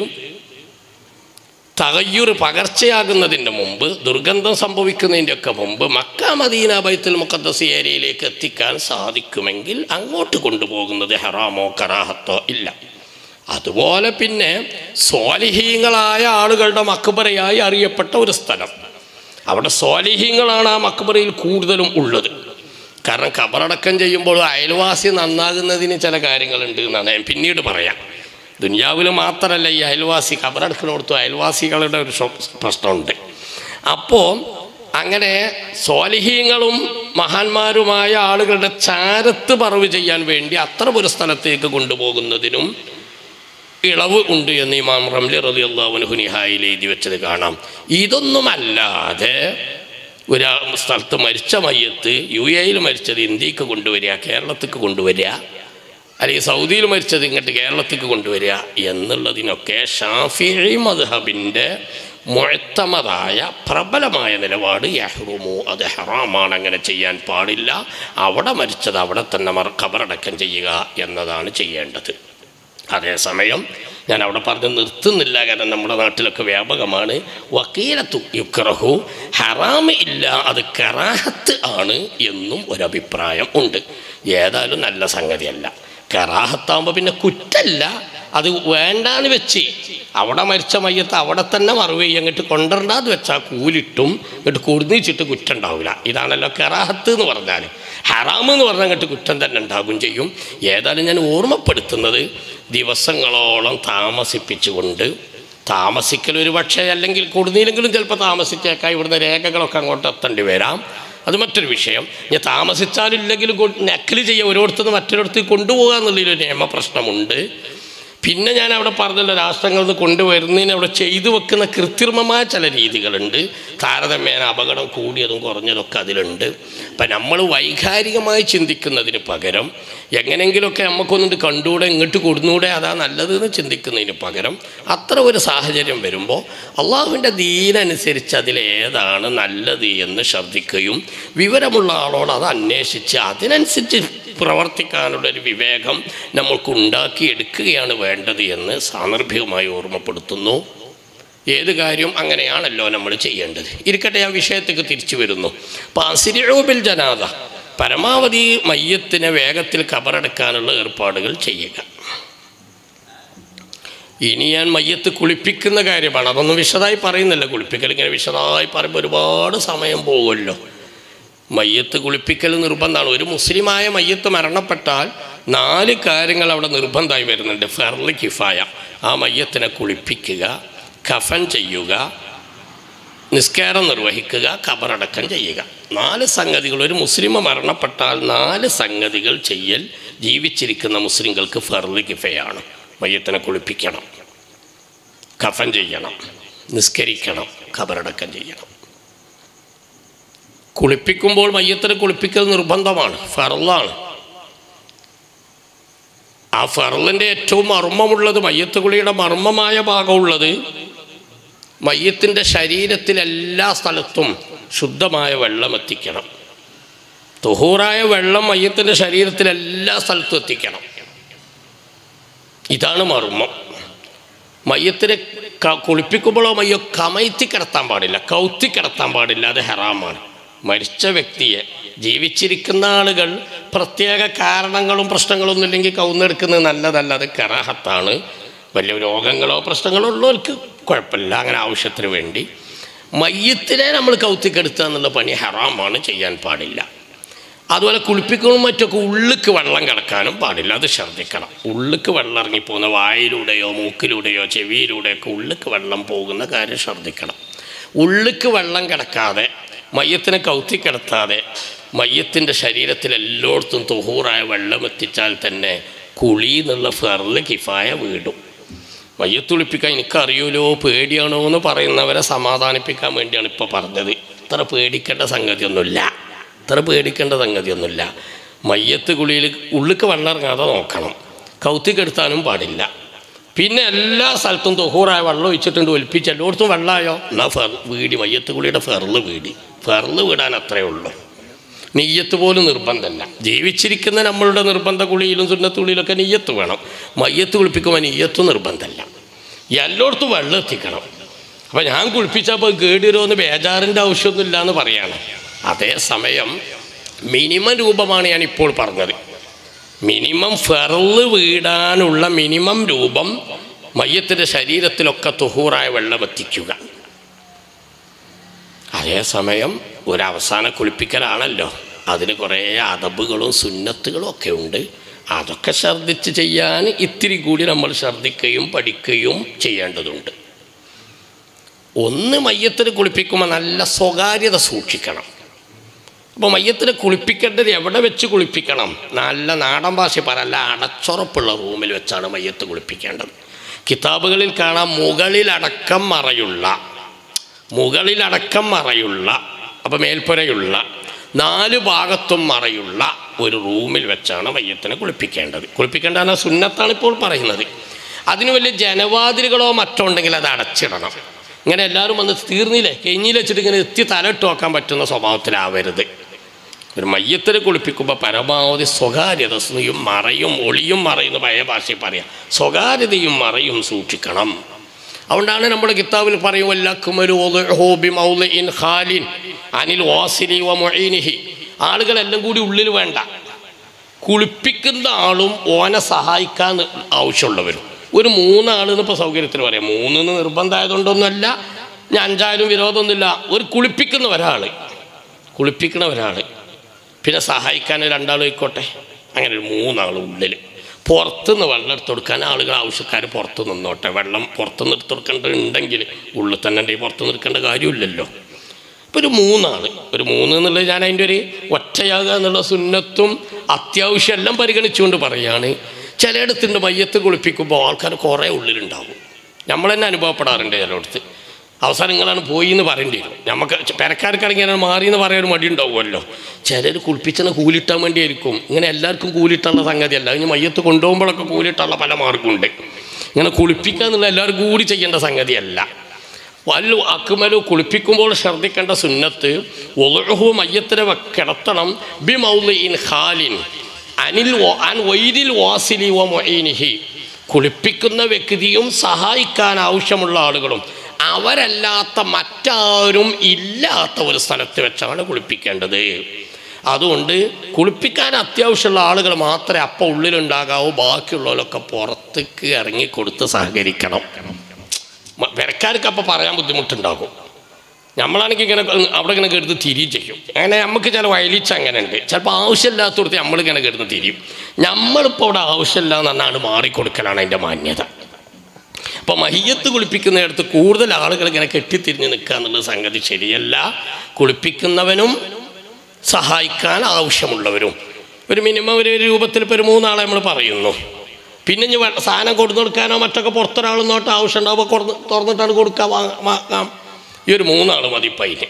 തകയ്യൂർ പകർച്ചയാകുന്നതിൻ്റെ മുമ്പ് ദുർഗന്ധം സംഭവിക്കുന്നതിൻ്റെ ഒക്കെ മുമ്പ് മക്ക മദീന ബൈത്തുൽ മുഖദ്ദസ് ഏരിയയിലേക്ക് എത്തിക്കാൻ സാധിക്കുമെങ്കിൽ അങ്ങോട്ട് കൊണ്ടുപോകുന്നത് ഹറാമോ കറാഹത്തോ ഇല്ല അതുപോലെ പിന്നെ സ്വാലിഹീങ്ങളായ ആളുകളുടെ മക്ബറയായി അറിയപ്പെട്ട ഒരു സ്ഥലം അവിടെ സ്വാലിഹീങ്ങളാണ് ആ മക്ബറയിൽ കൂടുതലും ഉള്ളത് കാരണം ഖബറടക്കം ചെയ്യുമ്പോൾ അയൽവാസി നന്നാകുന്നതിന് ചില കാര്യങ്ങളുണ്ട് എന്നാണ് ഞാൻ പിന്നീട് പറയാം ദുനിയാവിൽ മാത്രമല്ല ഈ അയൽവാസി ഖബറടക്കിനോടത്തും അയൽവാസികളുടെ ഒരു ഷോ- പ്രശ്നമുണ്ട് അപ്പോൾ അങ്ങനെ സ്വാലിഹീങ്ങളും മഹാന്മാരുമായ ആളുകളുടെ ചാരത്ത് പറവ് ചെയ്യാൻ വേണ്ടി അത്തരം ഒരു സ്ഥലത്തേക്ക് കൊണ്ടുപോകുന്നതിനും ഇളവ് ഉണ്ട് എന്ന് ഇമാം റംലി റതി അള്ളാഹുനഹു നിഹായിൽ എഴുതി വെച്ചത് കാണാം ഇതൊന്നുമല്ലാതെ ഒരു സ്ഥലത്ത് മരിച്ച മയ്യത്ത് യു എയിൽ മരിച്ചത് ഇന്ത്യക്ക് കൊണ്ടുവരിക കേരളത്തിക്ക് കൊണ്ടുവരിക അല്ലെങ്കിൽ സൗദിയിൽ മരിച്ചത് ഇങ്ങോട്ട് കേരളത്തിക്ക് കൊണ്ടുവരിക എന്നുള്ളതിനൊക്കെ ഷാഫി മദ്ഹബിൻ്റെ മുഴത്തമതായ പ്രബലമായ നിലപാട് യഹ്റുമു അത് ഹറാമാണ് അങ്ങനെ ചെയ്യാൻ പാടില്ല അവിടെ മരിച്ചത് അവിടെ തന്നെ മറ ഖബറടക്കം ചെയ്യുക എന്നതാണ് ചെയ്യേണ്ടത് അതേസമയം ഞാൻ അവിടെ പറഞ്ഞ് നിർത്തുന്നില്ല കാരണം നമ്മുടെ നാട്ടിലൊക്കെ വ്യാപകമാണ് വക്കീലത്തു യുക്രഹു ഹറാമ് ഇല്ല അത് കറാഹത്ത് ആണ് എന്നും ഒരഭിപ്രായം ഉണ്ട് ഏതായാലും നല്ല സംഗതിയല്ല കറാഹത്താകുമ്പോൾ പിന്നെ കുറ്റല്ല അത് വേണ്ടാന്ന് വെച്ച് അവിടെ മരിച്ച മയ്യത്ത് അവിടെ തന്നെ മറവ് ചെയ്യും അങ്ങോട്ട് കൊണ്ടുവരണ്ടാന്ന് വെച്ചാൽ കൂലിട്ടും ഇങ്ങോട്ട് കുടുന്നിച്ചിട്ട് കുറ്റം ഉണ്ടാവില്ല ഇതാണല്ലോ കറാഹത്ത് എന്ന് പറഞ്ഞാൽ ഹറാം എന്ന് പറഞ്ഞാൽ അങ്ങോട്ട് കുറ്റം തന്നെ ഉണ്ടാകും ചെയ്യും ഏതായാലും ഞാൻ ഓർമ്മപ്പെടുത്തുന്നത് ദിവസങ്ങളോളം താമസിപ്പിച്ചുകൊണ്ട് താമസിക്കൽ ഒരു പക്ഷേ അല്ലെങ്കിൽ കൂടുന്നില്ലെങ്കിലും ചിലപ്പോൾ താമസിച്ചേക്കാം ഇവിടുന്ന് രേഖകളൊക്കെ അങ്ങോട്ട് എത്തേണ്ടി വരാം അത് മറ്റൊരു വിഷയം ഞാൻ താമസിച്ചാലില്ലെങ്കിലും നക്കൽ ചെയ്യുക ഓരോരുത്തർ മറ്റൊരിടത്ത് കൊണ്ടുപോകുക എന്നുള്ളൊരു നിയമപ്രശ്നമുണ്ട് പിന്നെ ഞാൻ അവിടെ പറഞ്ഞല്ലോ രാഷ്ട്രങ്ങളിൽ നിന്ന് കൊണ്ടുവരുന്നതിന് അവിടെ ചെയ്തു വെക്കുന്ന കൃത്രിമമായ ചില രീതികളുണ്ട് താരതമ്യേന അപകടം കൂടിയതും കുറഞ്ഞതൊക്കെ അതിലുണ്ട് അപ്പം നമ്മൾ വൈകാരികമായി ചിന്തിക്കുന്നതിന് പകരം എങ്ങനെയെങ്കിലുമൊക്കെ നമുക്കൊന്നുണ്ട് കണ്ടുകൂടെ ഇങ്ങോട്ട് കൊടുന്നൂടെ അതാ നല്ലത് എന്ന് ചിന്തിക്കുന്നതിന് പകരം അത്ര ഒരു സാഹചര്യം വരുമ്പോൾ അള്ളാഹുവിൻ്റെ ദീനനുസരിച്ച് അതിലേതാണ് നല്ലത് എന്ന് ശ്രദ്ധിക്കുകയും വിവരമുള്ള ആളോട് അത് അന്വേഷിച്ച് അതിനനുസരിച്ച് പ്രവർത്തിക്കാനുള്ള ഒരു വിവേകം നമ്മൾക്ക് ഉണ്ടാക്കിയെടുക്കുകയാണ് വേണ്ടത് എന്ന് സാന്ദർഭികമായി ഓർമ്മപ്പെടുത്തുന്നു ഏത് കാര്യം അങ്ങനെയാണല്ലോ നമ്മൾ ചെയ്യേണ്ടത് ഇരിക്കട്ടെ ഞാൻ വിഷയത്തേക്ക് തിരിച്ചു വരുന്നു അപ്പോൾ അസിരിഴൂബിൽ ജനാദ പരമാവധി മയ്യത്തിനെ വേഗത്തിൽ കബറടക്കാനുള്ള ഏർപ്പാടുകൾ ചെയ്യുക ഇനി ഞാൻ മയ്യത്ത് കുളിപ്പിക്കുന്ന കാര്യമാണ് അതൊന്നും വിശദമായി പറയുന്നില്ല കുളിപ്പിക്കൽ ഇങ്ങനെ വിശദമായി പറയുമ്പോൾ ഒരുപാട് സമയം പോകുമല്ലോ മയ്യത്ത് കുളിപ്പിക്കൽ നിർബന്ധമാണ് ഒരു മുസ്ലിമായ മയ്യത്ത് മരണപ്പെട്ടാൽ നാല് കാര്യങ്ങൾ അവിടെ നിർബന്ധമായി വരുന്നുണ്ട് ഫെർലി കിഫായ ആ മയ്യത്തിനെ കുളിപ്പിക്കുക കഫൻ ചെയ്യുക നിസ്കാരം നിർവഹിക്കുക ഖബറടക്കം ചെയ്യുക നാല് സംഗതികൾ ഒരു മുസ്ലിം മരണപ്പെട്ടാൽ നാല് സംഗതികൾ ചെയ്യൽ ജീവിച്ചിരിക്കുന്ന മുസ്ലിങ്ങൾക്ക് ഫെർലി കിഫയാണ് മയ്യത്തിനെ കുളിപ്പിക്കണം കഫൻ ചെയ്യണം നിസ്കരിക്കണം ഖബറടക്കം ചെയ്യണം കുളിപ്പിക്കുമ്പോൾ മയ്യത്തിനെ കുളിപ്പിക്കൽ നിർബന്ധമാണ് ഫറലാണ് ആ ഫറലിൻ്റെ ഏറ്റവും മർമ്മമുള്ളത് മയ്യത്ത് കുളിയുടെ മർമ്മമായ ഭാഗമുള്ളത് മയ്യത്തിൻ്റെ ശരീരത്തിലെല്ലാ സ്ഥലത്തും ശുദ്ധമായ വെള്ളം എത്തിക്കണം തുഹൂറായ വെള്ളം മയ്യത്തിൻ്റെ ശരീരത്തിലെല്ലാ സ്ഥലത്തും എത്തിക്കണം ഇതാണ് മർമ്മം മയ്യത്തിനെ ക- കുളിപ്പിക്കുമ്പോഴോ മയ്യോ കമഴ്ത്തി കിടത്താൻ പാടില്ല കൗത്തി കിടത്താൻ പാടില്ല അത് ഹറാമാണ് മരിച്ച വ്യക്തിയെ ജീവിച്ചിരിക്കുന്ന ആളുകൾ പ്രത്യേക കാരണങ്ങളും പ്രശ്നങ്ങളൊന്നും ഇല്ലെങ്കിൽ കൗന്നെടുക്കുന്നത് നല്ലതല്ല അത് കറാഹത്താണ് വലിയ രോഗങ്ങളോ പ്രശ്നങ്ങളോ ഉള്ളവർക്ക് കുഴപ്പമില്ല അങ്ങനെ ആവശ്യത്തിന് വേണ്ടി മയ്യത്തിനെ നമ്മൾ കൗത്തിക്കെടുത്തുക എന്നുള്ള പണി ഹറാമാണ് ചെയ്യാൻ പാടില്ല അതുപോലെ കുളിപ്പിക്കലും മറ്റൊക്കെ ഉള്ളിക്ക് വെള്ളം കിടക്കാനും പാടില്ല അത് ശ്രദ്ധിക്കണം ഉള്ളിക്ക് വെള്ളം ഇറങ്ങിപ്പോകുന്ന വായിലൂടെയോ മൂക്കിലൂടെയോ ചെവിയിലൂടെയൊക്കെ ഉള്ളിക്ക് വെള്ളം പോകുന്ന കാര്യം ശ്രദ്ധിക്കണം ഉള്ളിക്ക് വെള്ളം കിടക്കാതെ മയ്യത്തിനെ കൗത്തി കിടത്താതെ മയ്യത്തിൻ്റെ ശരീരത്തിൽ എല്ലായിടത്തും തുഹൂറായ വെള്ളം എത്തിച്ചാൽ തന്നെ കുളി എന്നുള്ള ഫെറില് കിഫായ വീടും മയ്യത്തുളിപ്പിക്കാൻ എനിക്കറിയൂലോ പേടിയാണോ എന്ന് പറയുന്നവരെ സമാധാനിപ്പിക്കാൻ വേണ്ടിയാണ് ഇപ്പോൾ പറഞ്ഞത് ഇത്ര പേടിക്കേണ്ട സംഗതിയൊന്നുമില്ല ഇത്ര പേടിക്കേണ്ട സംഗതിയൊന്നുമില്ല മയ്യത്ത് കുളിയിൽ ഉള്ളിക്ക് വെള്ളം ഇറങ്ങാതെ നോക്കണം കൗത്തിക്കെടുത്താനും പാടില്ല പിന്നെ എല്ലാ സ്ഥലത്തും തൊഹൂറായ വെള്ളം ഒഴിച്ചിട്ടുണ്ട് ഒലിപ്പിച്ച് എല്ലായിടത്തും വെള്ളമായോ എന്നാൽ ഫെർ വീടി മയ്യത്ത് കുളിയുടെ ഫെറില് വീടി ഫെറില് വീടാൻ അത്രയേ ഉള്ളൂ നെയ്യത്ത് പോലും നിർബന്ധമല്ല ജീവിച്ചിരിക്കുന്ന നമ്മളുടെ നിർബന്ധ കുളിയിലും സുന്നത്ത് കുളിയിലൊക്കെ നെയ്യത്ത് വേണം മയ്യത്ത് കുളിപ്പിക്കുമ്പോൾ നെയ്യത്ത് നിർബന്ധമല്ല എല്ലായിടത്തും വെള്ളം എത്തിക്കണം അപ്പം ഞാൻ കുളിപ്പിച്ചപ്പോൾ കേടുവരുമെന്ന് ബേജാറിൻ്റെ ആവശ്യമൊന്നുമില്ല എന്ന് പറയാണ് അതേസമയം മിനിമം രൂപമാണ് ഞാൻ ഇപ്പോൾ പറഞ്ഞത് മിനിമം ഫെറല് വീടാനുള്ള മിനിമം രൂപം മയ്യത്തിൻ്റെ ശരീരത്തിലൊക്കെ തുഹൂറായ വെള്ളം എത്തിക്കുക അതേസമയം ഒരു അവസാന കുളിപ്പിക്കലാണല്ലോ അതിന് കുറേ അതബുകളും സുന്നത്തുകളും ഒക്കെ ഉണ്ട് അതൊക്കെ ഛർദ്ദിച്ച് ചെയ്യാൻ ഇത്തിരി കൂടി നമ്മൾ ഛർദ്ദിക്കുകയും പഠിക്കുകയും ചെയ്യേണ്ടതുണ്ട് ഒന്ന് മയ്യത്തിന് കുളിപ്പിക്കുമ്പോൾ നല്ല സ്വകാര്യത സൂക്ഷിക്കണം അപ്പോൾ മയ്യത്തിന് കുളിപ്പിക്കേണ്ടത് എവിടെ വെച്ച് കുളിപ്പിക്കണം നല്ല നാടൻ ഭാഷ പറല്ല അടച്ചുറപ്പുള്ള റൂമിൽ വെച്ചാണ് മയ്യത്ത് കുളിപ്പിക്കേണ്ടത് കിതാബുകളിൽ കാണാം മുകളിലടക്കം മറയുള്ള മുകളിലടക്കം മറയുള്ള അപ്പോൾ മേൽപ്പുരയുള്ള നാല് ഭാഗത്തും മറയുള്ള ഒരു റൂമിൽ വെച്ചാണ് മയ്യത്തിനെ കുളിപ്പിക്കേണ്ടത് കുളിപ്പിക്കേണ്ട സുന്നത്താണ് ഇപ്പോൾ പറയുന്നത് അതിന് വലിയ ജനവാതിലുകളോ മറ്റോ ഉണ്ടെങ്കിൽ അത് അടച്ചിടണം ഇങ്ങനെ എല്ലാവരും വന്ന് തീർന്നില്ലേ കഴിഞ്ഞിൽ വെച്ചിട്ട് ഇങ്ങനെ എത്തി തലയിട്ട് നോക്കാൻ പറ്റുന്ന സ്വഭാവത്തിലാവരുത് ഒരു മയ്യത്തിനെ കുളിപ്പിക്കുമ്പോൾ പരമാവധി സ്വകാര്യതയും മറയും ഒളിയും മറയുന്ന പഴയ ഭാഷയിൽ പറയാം സ്വകാര്യതയും മറയും സൂക്ഷിക്കണം അതുകൊണ്ടാണ് നമ്മുടെ കിതാബിൽ പറയുമല്ലാക്കുമരുൻ അനിൽ വാസിലി വ മൊയ്നിഹി ആളുകളെല്ലാം കൂടി ഉള്ളിൽ വേണ്ട കുളിപ്പിക്കുന്ന ആളും ഓനെ സഹായിക്കാൻ ആവശ്യമുള്ളവരും ഒരു മൂന്നാളെന്ന് ഇപ്പോൾ സൗകര്യത്തിന് പറയാം മൂന്നെന്ന് നിർബന്ധമായതുകൊണ്ടൊന്നുമല്ല ഞാൻ അഞ്ചായാലും വിരോധമൊന്നുമില്ല ഒരു കുളിപ്പിക്കുന്ന ഒരാൾ കുളിപ്പിക്കുന്ന ഒരാൾ പിന്നെ സഹായിക്കാൻ രണ്ടാളും ആയിക്കോട്ടെ അങ്ങനെ ഒരു മൂന്നാൾ ഉള്ളിൽ പുറത്തുനിന്ന് വെള്ളം എടുത്തു കൊടുക്കാൻ ആളുകൾ ആവശ്യക്കാർ പുറത്ത് നിന്നോട്ടെ വെള്ളം പുറത്തുനിന്ന് എടുത്തു കൊടുക്കേണ്ടതുണ്ടെങ്കിൽ ഉള്ളിൽ തന്നെ ഉണ്ടെങ്കിൽ പുറത്ത് നിൽക്കേണ്ട കാര്യമില്ലല്ലോ ഇപ്പോൾ ഒരു മൂന്നാൾ ഒരു മൂന്ന് എന്നുള്ളത് ഞാൻ അതിൻ്റെ ഒരു ഒറ്റയാകുക എന്നുള്ള സുന്നത്തും അത്യാവശ്യം എല്ലാം പരിഗണിച്ചുകൊണ്ട് പറയുകയാണ് ചിലയിടത്തിൻ്റെ മയ്യത്ത് കുളിപ്പിക്കുമ്പോൾ ആൾക്കാർ കുറേ ഉള്ളിലുണ്ടാവും നമ്മൾ തന്നെ അനുഭവപ്പെടാറുണ്ട് ചിലയിടത്ത് അവസാനം നിങ്ങളാണ് പോയി എന്ന് പറയേണ്ടി വരും നമുക്ക് പെരക്കാർക്കാണെങ്കിൽ അങ്ങനെ മാറി എന്ന് പറയാൻ ഒരു മടി ഉണ്ടാവുമല്ലോ ചിലർ കുളിപ്പിച്ചെന്ന് കൂലിട്ടാൻ വേണ്ടിയായിരിക്കും ഇങ്ങനെ എല്ലാവർക്കും കൂലിട്ടുള്ള സംഗതിയല്ല ഇനി മയ്യത്ത് കൊണ്ടുപോകുമ്പോഴൊക്കെ കൂലിട്ടുള്ള പല മാർഗമുണ്ട് ഇങ്ങനെ കുളിപ്പിക്കുക എന്നുള്ള എല്ലാവരും കൂടി ചെയ്യേണ്ട സംഗതിയല്ല വല്ലു അക്കുമലു കുളിപ്പിക്കുമ്പോൾ ശ്രദ്ധിക്കേണ്ട സുന്നത്ത് ഒഴുഹു മയ്യത്തിനെ വ- കിടത്തണം ബി മൗലി ഇൻ ഖാലിൻ അനിൽ വ- അൻ വൈരിൽ വാസിലി വ മൊയ്നിഹി കുളിപ്പിക്കുന്ന വ്യക്തിയും സഹായിക്കാൻ ആവശ്യമുള്ള ആളുകളും അവരല്ലാത്ത മറ്റാരും ഇല്ലാത്ത ഒരു സ്ഥലത്ത് വെച്ചാണ് കുളിപ്പിക്കേണ്ടത് അതുകൊണ്ട് കുളിപ്പിക്കാൻ അത്യാവശ്യമുള്ള ആളുകൾ മാത്രമേ അപ്പം ഉള്ളിലുണ്ടാകാവൂ ബാക്കിയുള്ളവരൊക്കെ പുറത്തേക്ക് ഇറങ്ങി കൊടുത്ത് സഹകരിക്കണം മ- പെരക്കാർക്ക് അപ്പം പറയാൻ ബുദ്ധിമുട്ടുണ്ടാകും നമ്മളാണെങ്കിൽ ഇങ്ങനെ അവിടെ ഇങ്ങനെ കിടന്ന് തിരിയും ചെയ്യും അങ്ങനെ നമുക്ക് ചില വയലിച്ച് അങ്ങനെ ഉണ്ട് ചിലപ്പോൾ ആവശ്യമില്ലാത്തടത്ത് നമ്മളിങ്ങനെ കിടന്ന് തിരിയും നമ്മളിപ്പോൾ അവിടെ ആവശ്യമില്ല എന്നാണ് മാറിക്കൊടുക്കലാണ് അതിൻ്റെ മാന്യത അപ്പോൾ മഹിയത്ത് കുളിപ്പിക്കുന്നിടത്ത് കൂടുതൽ ആളുകൾ ഇങ്ങനെ കെട്ടിത്തിരിഞ്ഞ് നിൽക്കുക എന്നുള്ള സംഗതി ശരിയല്ല കുളിപ്പിക്കുന്നവനും സഹായിക്കാൻ ആവശ്യമുള്ളവരും ഒരു മിനിമം ഒരു രൂപത്തിൽ ഇപ്പോൾ ഒരു മൂന്നാളെ നമ്മൾ പറയുന്നു പിന്നെ ഇനി വെ- സാധനം കൊടുത്തു കൊടുക്കാനോ മറ്റൊക്കെ പുറത്തൊരാൾ നോട്ട് ആവശ്യം ഉണ്ടാവുമ്പോൾ കൊടുത്ത് തുറന്നിട്ടാണ് കൊടുക്കുക വാങ്ങ- വാങ്ങാം ഈ ഒരു മൂന്നാൾ മതി ഇപ്പം അതിന്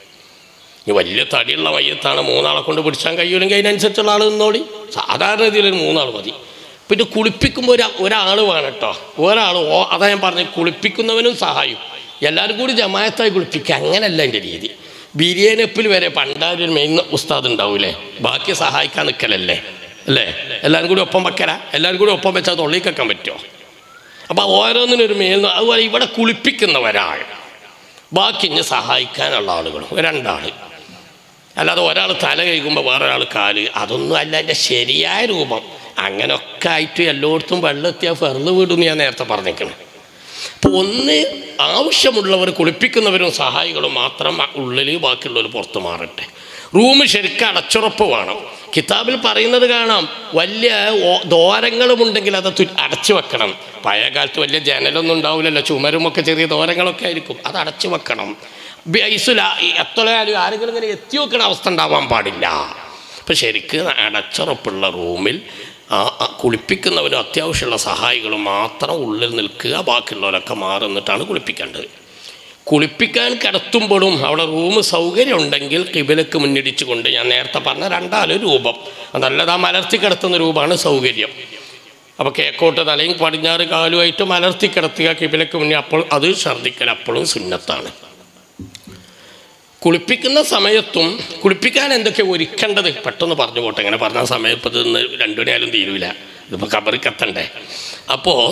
ഈ വലിയ തടിയുള്ള മയ്യത്താണ് മൂന്നാളെ കൊണ്ട് പിടിച്ചാൽ കഴിയൂലെങ്കിൽ അതിനനുസരിച്ചുള്ള ആൾ നിന്നോളി സാധാരണ രീതിയിൽ ഒരു മൂന്നാൾ മതി പിന്നെ കുളിപ്പിക്കുമ്പോൾ ഒരു ഒരാൾ വേണം കേട്ടോ ഒരാൾ ഓ അതാ ഞാൻ പറഞ്ഞത് കുളിപ്പിക്കുന്നവനും സഹായം എല്ലാവരും കൂടി ജമായത്തായി കുളിപ്പിക്കുക അങ്ങനല്ല എൻ്റെ രീതി ബിരിയാണിപ്പിൽ വരെ പണ്ടാരൊരു മെയിൻ ഉസ്താദ് ഉണ്ടാവൂലേ ബാക്കി സഹായിക്കാൻ നിൽക്കലല്ലേ അല്ലേ എല്ലാവരും കൂടി ഒപ്പം വെക്കല എല്ലാവരും കൂടി ഒപ്പം വെച്ചാൽ തൊള്ളിക്കേക്കാൻ പറ്റുമോ അപ്പോൾ ഓരോന്നിനും ഒരു മേൽ അതുപോലെ ഇവിടെ കുളിപ്പിക്കുന്ന ഒരാൾ ബാക്കി ഇനി സഹായിക്കാനുള്ള ആളുകളും രണ്ടാൾ അല്ലാതെ ഒരാൾ തല കഴിക്കുമ്പോൾ വേറൊരാൾ കാല് അതൊന്നും അല്ല എൻ്റെ ശരിയായ രൂപം അങ്ങനെയൊക്കെ ആയിട്ട് എല്ലായിടത്തും വെള്ളത്തിയാൽ ഫെറുന്ന് വീടും ഞാൻ നേരത്തെ പറഞ്ഞേക്കണം അപ്പോൾ ഒന്ന് ആവശ്യമുള്ളവർ കുളിപ്പിക്കുന്നവരും സഹായികളും മാത്രം ഉള്ളിൽ ബാക്കിയുള്ളവർ പുറത്ത് മാറട്ടെ റൂം ശരിക്കും അടച്ചുറപ്പ് വേണം കിതാബിൽ പറയുന്നത് കാണാം വലിയ ഓ- ദ്വാരങ്ങളുമുണ്ടെങ്കിൽ അത് തു- അടച്ചു വെക്കണം പഴയ കാലത്ത് വലിയ ജനലൊന്നും ഉണ്ടാവില്ലല്ലോ ചുമരുമൊക്കെ ചെറിയ ദ്വാരങ്ങളൊക്കെ ആയിരിക്കും അത് അടച്ചു വെക്കണം ബൈസുല എത്രയാലും ആരെങ്കിലും ഇങ്ങനെ എത്തി വെക്കുന്ന അവസ്ഥ ഉണ്ടാവാൻ പാടില്ല അപ്പം ശരിക്ക് അടച്ചുറപ്പുള്ള റൂമിൽ ആ ആ കുളിപ്പിക്കുന്നവനും അത്യാവശ്യമുള്ള സഹായികളും മാത്രം ഉള്ളിൽ നിൽക്കുക ബാക്കിയുള്ളവരൊക്കെ മാറി നിന്നിട്ടാണ് കുളിപ്പിക്കേണ്ടത് കുളിപ്പിക്കാൻ കിടത്തുമ്പോഴും അവിടെ റൂം സൗകര്യം ഉണ്ടെങ്കിൽ കിബിലക്ക് മുന്നിടിച്ചു കൊണ്ട് ഞാൻ നേരത്തെ പറഞ്ഞ രണ്ടാല് രൂപം നല്ലതാ മലർത്തി കിടത്തുന്ന രൂപമാണ് സൗകര്യം അപ്പോൾ കേക്കോട്ട് തലയും പടിഞ്ഞാറ് കാലുമായിട്ട് മലർത്തി കിടത്തുക കിബിലക്ക് മുന്നേ അപ്പോൾ അത് ഛർദ്ദിക്കൽ അപ്പോഴും സുന്നത്താണ് കുളിപ്പിക്കുന്ന സമയത്തും കുളിപ്പിക്കാൻ എന്തൊക്കെ ഒരുക്കേണ്ടത് പെട്ടെന്ന് പറഞ്ഞു പോട്ടെ ഇങ്ങനെ പറഞ്ഞ സമയം ഇപ്പം ഇന്ന് രണ്ടുമണിയായാലും തീരൂല ഇതിപ്പോൾ കബറിക്കത്തണ്ടേ അപ്പോൾ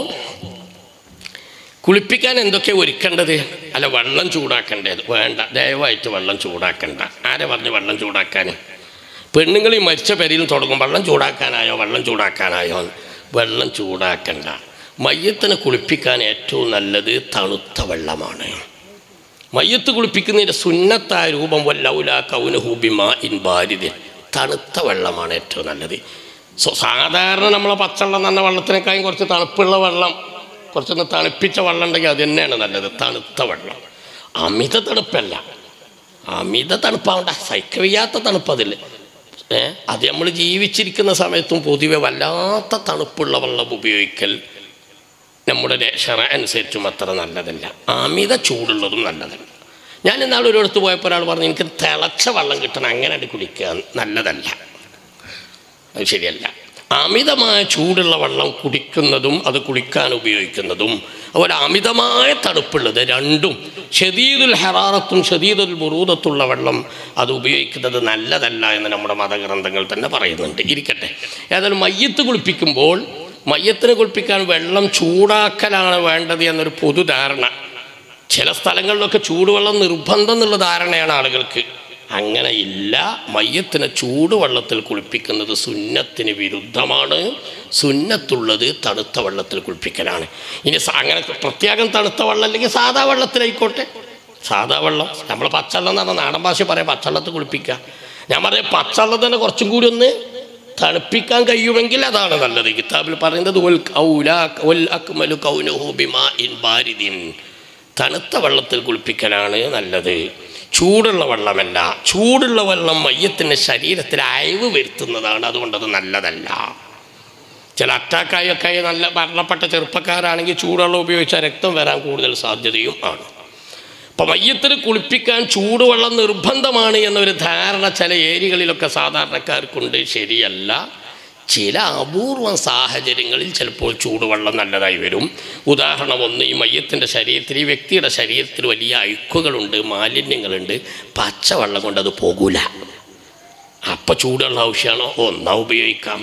കുളിപ്പിക്കാൻ എന്തൊക്കെ ഒരുക്കേണ്ടത് അല്ല വെള്ളം ചൂടാക്കേണ്ടത് വേണ്ട ദയവായിട്ട് വെള്ളം ചൂടാക്കണ്ട ആരെ പറഞ്ഞ് വെള്ളം ചൂടാക്കാൻ പെണ്ണുങ്ങൾ ഈ മരിച്ച പെരിയിൽ തുടങ്ങും വെള്ളം ചൂടാക്കാനായോ വെള്ളം ചൂടാക്കാനായോ വെള്ളം ചൂടാക്കണ്ട മയ്യത്തിനെ കുളിപ്പിക്കാൻ ഏറ്റവും നല്ലത് തണുത്ത വെള്ളമാണ് മയ്യത്ത് കുളിപ്പിക്കുന്നതിൻ്റെ സുന്നത്തായ രൂപം വല്ലൗല കൗനഹൂബിമ ഇൻ ബാരിദിൻ തണുത്ത വെള്ളമാണ് ഏറ്റവും നല്ലത് സോ സാധാരണ നമ്മളെ പച്ചവെള്ളം എന്ന വെള്ളത്തിനേക്കാളും കുറച്ച് തണുപ്പുള്ള വെള്ളം കുറച്ചൊന്ന് തണുപ്പിച്ച വെള്ളം ഉണ്ടെങ്കിൽ അത് തന്നെയാണ് നല്ലത് തണുത്ത വെള്ളം അമിത തണുപ്പല്ല അമിത തണുപ്പാവണ്ട സഹിക്കവയ്യാത്ത തണുപ്പ് അതിൽ ഏ അത് നമ്മൾ ജീവിച്ചിരിക്കുന്ന സമയത്തും പൊതുവെ വല്ലാത്ത തണുപ്പുള്ള വെള്ളം ഉപയോഗിക്കൽ നമ്മുടെ ഷറ അനുസരിച്ചും അത്ര നല്ലതല്ല അമിത ചൂടുള്ളതും നല്ലതല്ല ഞാൻ ഇന്നാൾ ഒരിടത്ത് പോയപ്പോൾ ഒരാൾ പറഞ്ഞു എനിക്ക് തിളച്ച വെള്ളം കിട്ടണം അങ്ങനെ അടി കുടിക്കുക നല്ലതല്ല അത് ശരിയല്ല അമിതമായ ചൂടുള്ള വെള്ളം കുടിക്കുന്നതും അത് കുളിക്കാൻ ഉപയോഗിക്കുന്നതും അതുപോലെ അമിതമായ തണുപ്പുള്ളത് രണ്ടും ഷദീദുൽ ഹറാറത്തും ഷദീദുൽ ബുറൂദത്തുള്ള വെള്ളം അത് ഉപയോഗിക്കുന്നത് നല്ലതല്ല എന്ന് നമ്മുടെ മതഗ്രന്ഥങ്ങൾ തന്നെ പറയുന്നുണ്ട് ഇരിക്കട്ടെ ഏതായാലും മയ്യത്ത് കുളിപ്പിക്കുമ്പോൾ മയ്യത്തിനെ കുളിപ്പിക്കാൻ വെള്ളം ചൂടാക്കലാണ് വേണ്ടത് എന്നൊരു പൊതുധാരണ ചില സ്ഥലങ്ങളിലൊക്കെ ചൂടുവെള്ളം നിർബന്ധം എന്നുള്ള ധാരണയാണ് ആളുകൾക്ക് അങ്ങനെ ഇല്ല മയ്യത്തിനെ ചൂടുവെള്ളത്തിൽ കുളിപ്പിക്കുന്നത് സുന്നത്തിന് വിരുദ്ധമാണ് സുന്നത്തുള്ളത് തണുത്ത വെള്ളത്തിൽ കുളിപ്പിക്കലാണ് ഇനി സ- അങ്ങനെ പ്രത്യേകം തണുത്ത വെള്ളം അല്ലെങ്കിൽ സാധാ വെള്ളത്തിലായിക്കോട്ടെ സാധാ വെള്ളം നമ്മൾ പച്ചവെള്ളം എന്ന് പറഞ്ഞാൽ നാടൻ ഭാഷ പറയാം പച്ചവെള്ളത്തിൽ കുളിപ്പിക്കുക ഞാൻ പറയാം പച്ചവെള്ളം തന്നെ കുറച്ചും കൂടി ഒന്ന് തണുപ്പിക്കാൻ കഴിയുമെങ്കിൽ അതാണ് നല്ലത് കിതാബിൽ പറയുന്നത് "വൽ ഔലാ വൽ അക്മലു കൗനുഹു ബിമാഇൻ ബാരിദിൻ." തണുത്ത വെള്ളത്തിൽ കുളിപ്പിക്കലാണ് നല്ലത് ചൂടുള്ള വെള്ളമല്ല ചൂടുള്ള വെള്ളം മയ്യത്തിൻ്റെ ശരീരത്തിൽ അയവ് വരുത്തുന്നതാണ് അതുകൊണ്ടത് നല്ലതല്ല ചില അറ്റാക്കായി ഒക്കെ ആയി നല്ല മരണപ്പെട്ട ചെറുപ്പക്കാരാണെങ്കിൽ ചൂടുവെള്ളം ഉപയോഗിച്ചാൽ രക്തം വരാൻ കൂടുതൽ സാധ്യതയും ആണ് അപ്പം മയ്യത്തിന് കുളിപ്പിക്കാൻ ചൂടുവെള്ളം നിർബന്ധമാണ് എന്നൊരു ധാരണ ചില ഏരിയകളിലൊക്കെ സാധാരണക്കാർക്കുണ്ട് ശരിയല്ല ചില അപൂർവം സാഹചര്യങ്ങളിൽ ചിലപ്പോൾ ചൂടുവെള്ളം നല്ലതായി വരും ഉദാഹരണം ഒന്ന് ഈ മയ്യത്തിൻ്റെ ശരീരത്തിൽ ഈ വ്യക്തിയുടെ ശരീരത്തിൽ വലിയ അഴുക്കുകളുണ്ട് മാലിന്യങ്ങളുണ്ട് പച്ചവെള്ളം കൊണ്ട് അത് പോകൂല അപ്പം ചൂടുവെള്ളം ആവശ്യമാണോ ഒന്നാ ഉപയോഗിക്കാം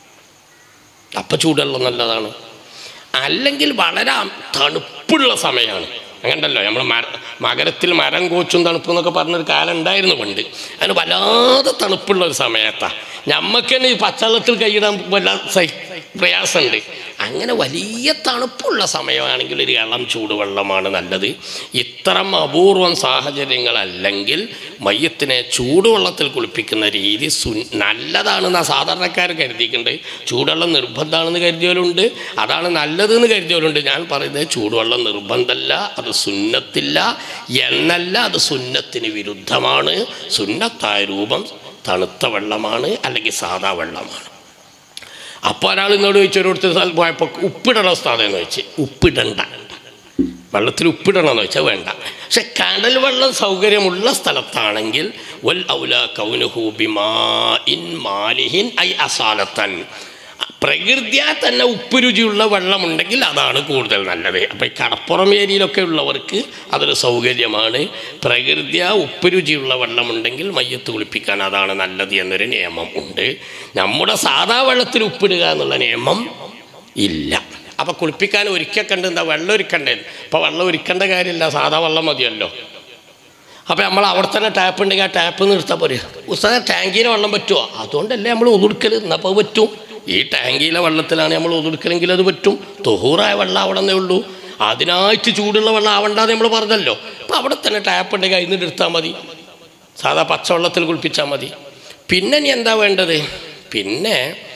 അപ്പം ചൂടുവെള്ളം നല്ലതാണ് അല്ലെങ്കിൽ വളരെ തണുപ്പുള്ള സമയമാണ് അങ്ങനല്ലോ നമ്മൾ മര മകരത്തിൽ മരം കോച്ചും തണുപ്പ് എന്നൊക്കെ പറഞ്ഞൊരു കാലം ഉണ്ടായിരുന്നു പണ്ട് അതിന് വല്ലാതെ തണുപ്പുള്ള ഒരു സമയത്താണ് ഞമ്മക്ക് തന്നെ ഈ പച്ചവെള്ളത്തിൽ കൈയിടാൻ വല്ല സൈ പ്രയാസമുണ്ട് അങ്ങനെ വലിയ തണുപ്പുള്ള സമയമാണെങ്കിൽ ഒരു ഇളം ചൂടുവെള്ളമാണ് നല്ലത് ഇത്തരം അപൂർവം സാഹചര്യങ്ങളല്ലെങ്കിൽ മയ്യത്തിനെ ചൂടുവെള്ളത്തിൽ കുളിപ്പിക്കുന്ന രീതി സു നല്ലതാണെന്ന് സാധാരണക്കാർ കരുതിയിട്ടുണ്ട് ചൂടുവെള്ളം നിർബന്ധമാണെന്ന് കരുതിയവരുണ്ട് അതാണ് നല്ലതെന്ന് കരുതിയവരുണ്ട് ഞാൻ പറയുന്നത് ചൂടുവെള്ളം നിർബന്ധമല്ല അത് സുന്നത്തില്ല എന്നല്ല അത് സുന്നത്തിന് വിരുദ്ധമാണ് സുന്നത്തായ രൂപം തണുത്ത വെള്ളമാണ് അല്ലെങ്കിൽ സാദാ വെള്ളമാണ് അപ്പോൾ ഒരാൾ എന്നോട് ചോദിച്ചു ഒരിടത്ത് സ്ഥലത്ത് പോയപ്പോൾ ഉപ്പിടണ സ്ഥലം എന്ന് വെച്ച് ഉപ്പിടണ്ട വെള്ളത്തിൽ ഉപ്പിടണമെന്ന് വെച്ചാൽ വേണ്ട പക്ഷെ കടൽ വെള്ളം സൗകര്യമുള്ള സ്ഥലത്താണെങ്കിൽ വൽ ഔല കൗനുഹു ബിമാ ഇൻ മാലിഹിൻ ഐ അസാലത്തൻ പ്രകൃതിയാ തന്നെ ഉപ്പ് രുചിയുള്ള വെള്ളമുണ്ടെങ്കിൽ അതാണ് കൂടുതൽ നല്ലത് അപ്പോൾ ഈ കടപ്പുറം ഏരിയയിലൊക്കെ ഉള്ളവർക്ക് അതൊരു സൗകര്യമാണ് പ്രകൃതിയാ ഉപ്പ് രുചിയുള്ള വെള്ളമുണ്ടെങ്കിൽ മയ്യത്ത് കുളിപ്പിക്കാൻ അതാണ് നല്ലത് എന്നൊരു നിയമം ഉണ്ട് നമ്മുടെ സാധാ വെള്ളത്തിൽ ഉപ്പിടുക എന്നുള്ള നിയമം ഇല്ല അപ്പോൾ കുളിപ്പിക്കാൻ ഒരിക്കൽ കണ്ട് എന്താ വെള്ളം ഒരുക്കണ്ടേ ഇപ്പോൾ വെള്ളം ഒരുക്കേണ്ട കാര്യമില്ല സാധാ വെള്ളം മതിയല്ലോ അപ്പോൾ നമ്മൾ അവിടെ തന്നെ ടാപ്പ് ഉണ്ടെങ്കിൽ ആ ടാപ്പ് നിർത്താൻ പോരെ ഉസ്താദ ടാങ്കിയിലെ വെള്ളം പറ്റുമോ അതുകൊണ്ടല്ലേ നമ്മൾ ഒതുക്കൽ എന്നപ്പോൾ പറ്റും ഈ ടാങ്കിയിലെ വെള്ളത്തിലാണ് നമ്മൾ ഒതുക്കലെങ്കിൽ അത് പറ്റും തൊഹൂറായ വെള്ളം അവിടെ നിന്നേ ഉള്ളൂ അതിനായിട്ട് ചൂടുള്ള വെള്ളം ആവണ്ടാന്ന് നമ്മൾ പറഞ്ഞല്ലോ അപ്പോൾ അവിടെ തന്നെ ടാപ്പ് ഉണ്ടെങ്കിൽ അതിൽ നിന്ന് എടുത്താൽ മതി സാധാ പച്ചവെള്ളത്തിൽ കുളിപ്പിച്ചാൽ മതി പിന്നെ ഇനി എന്താ വേണ്ടത് പിന്നെ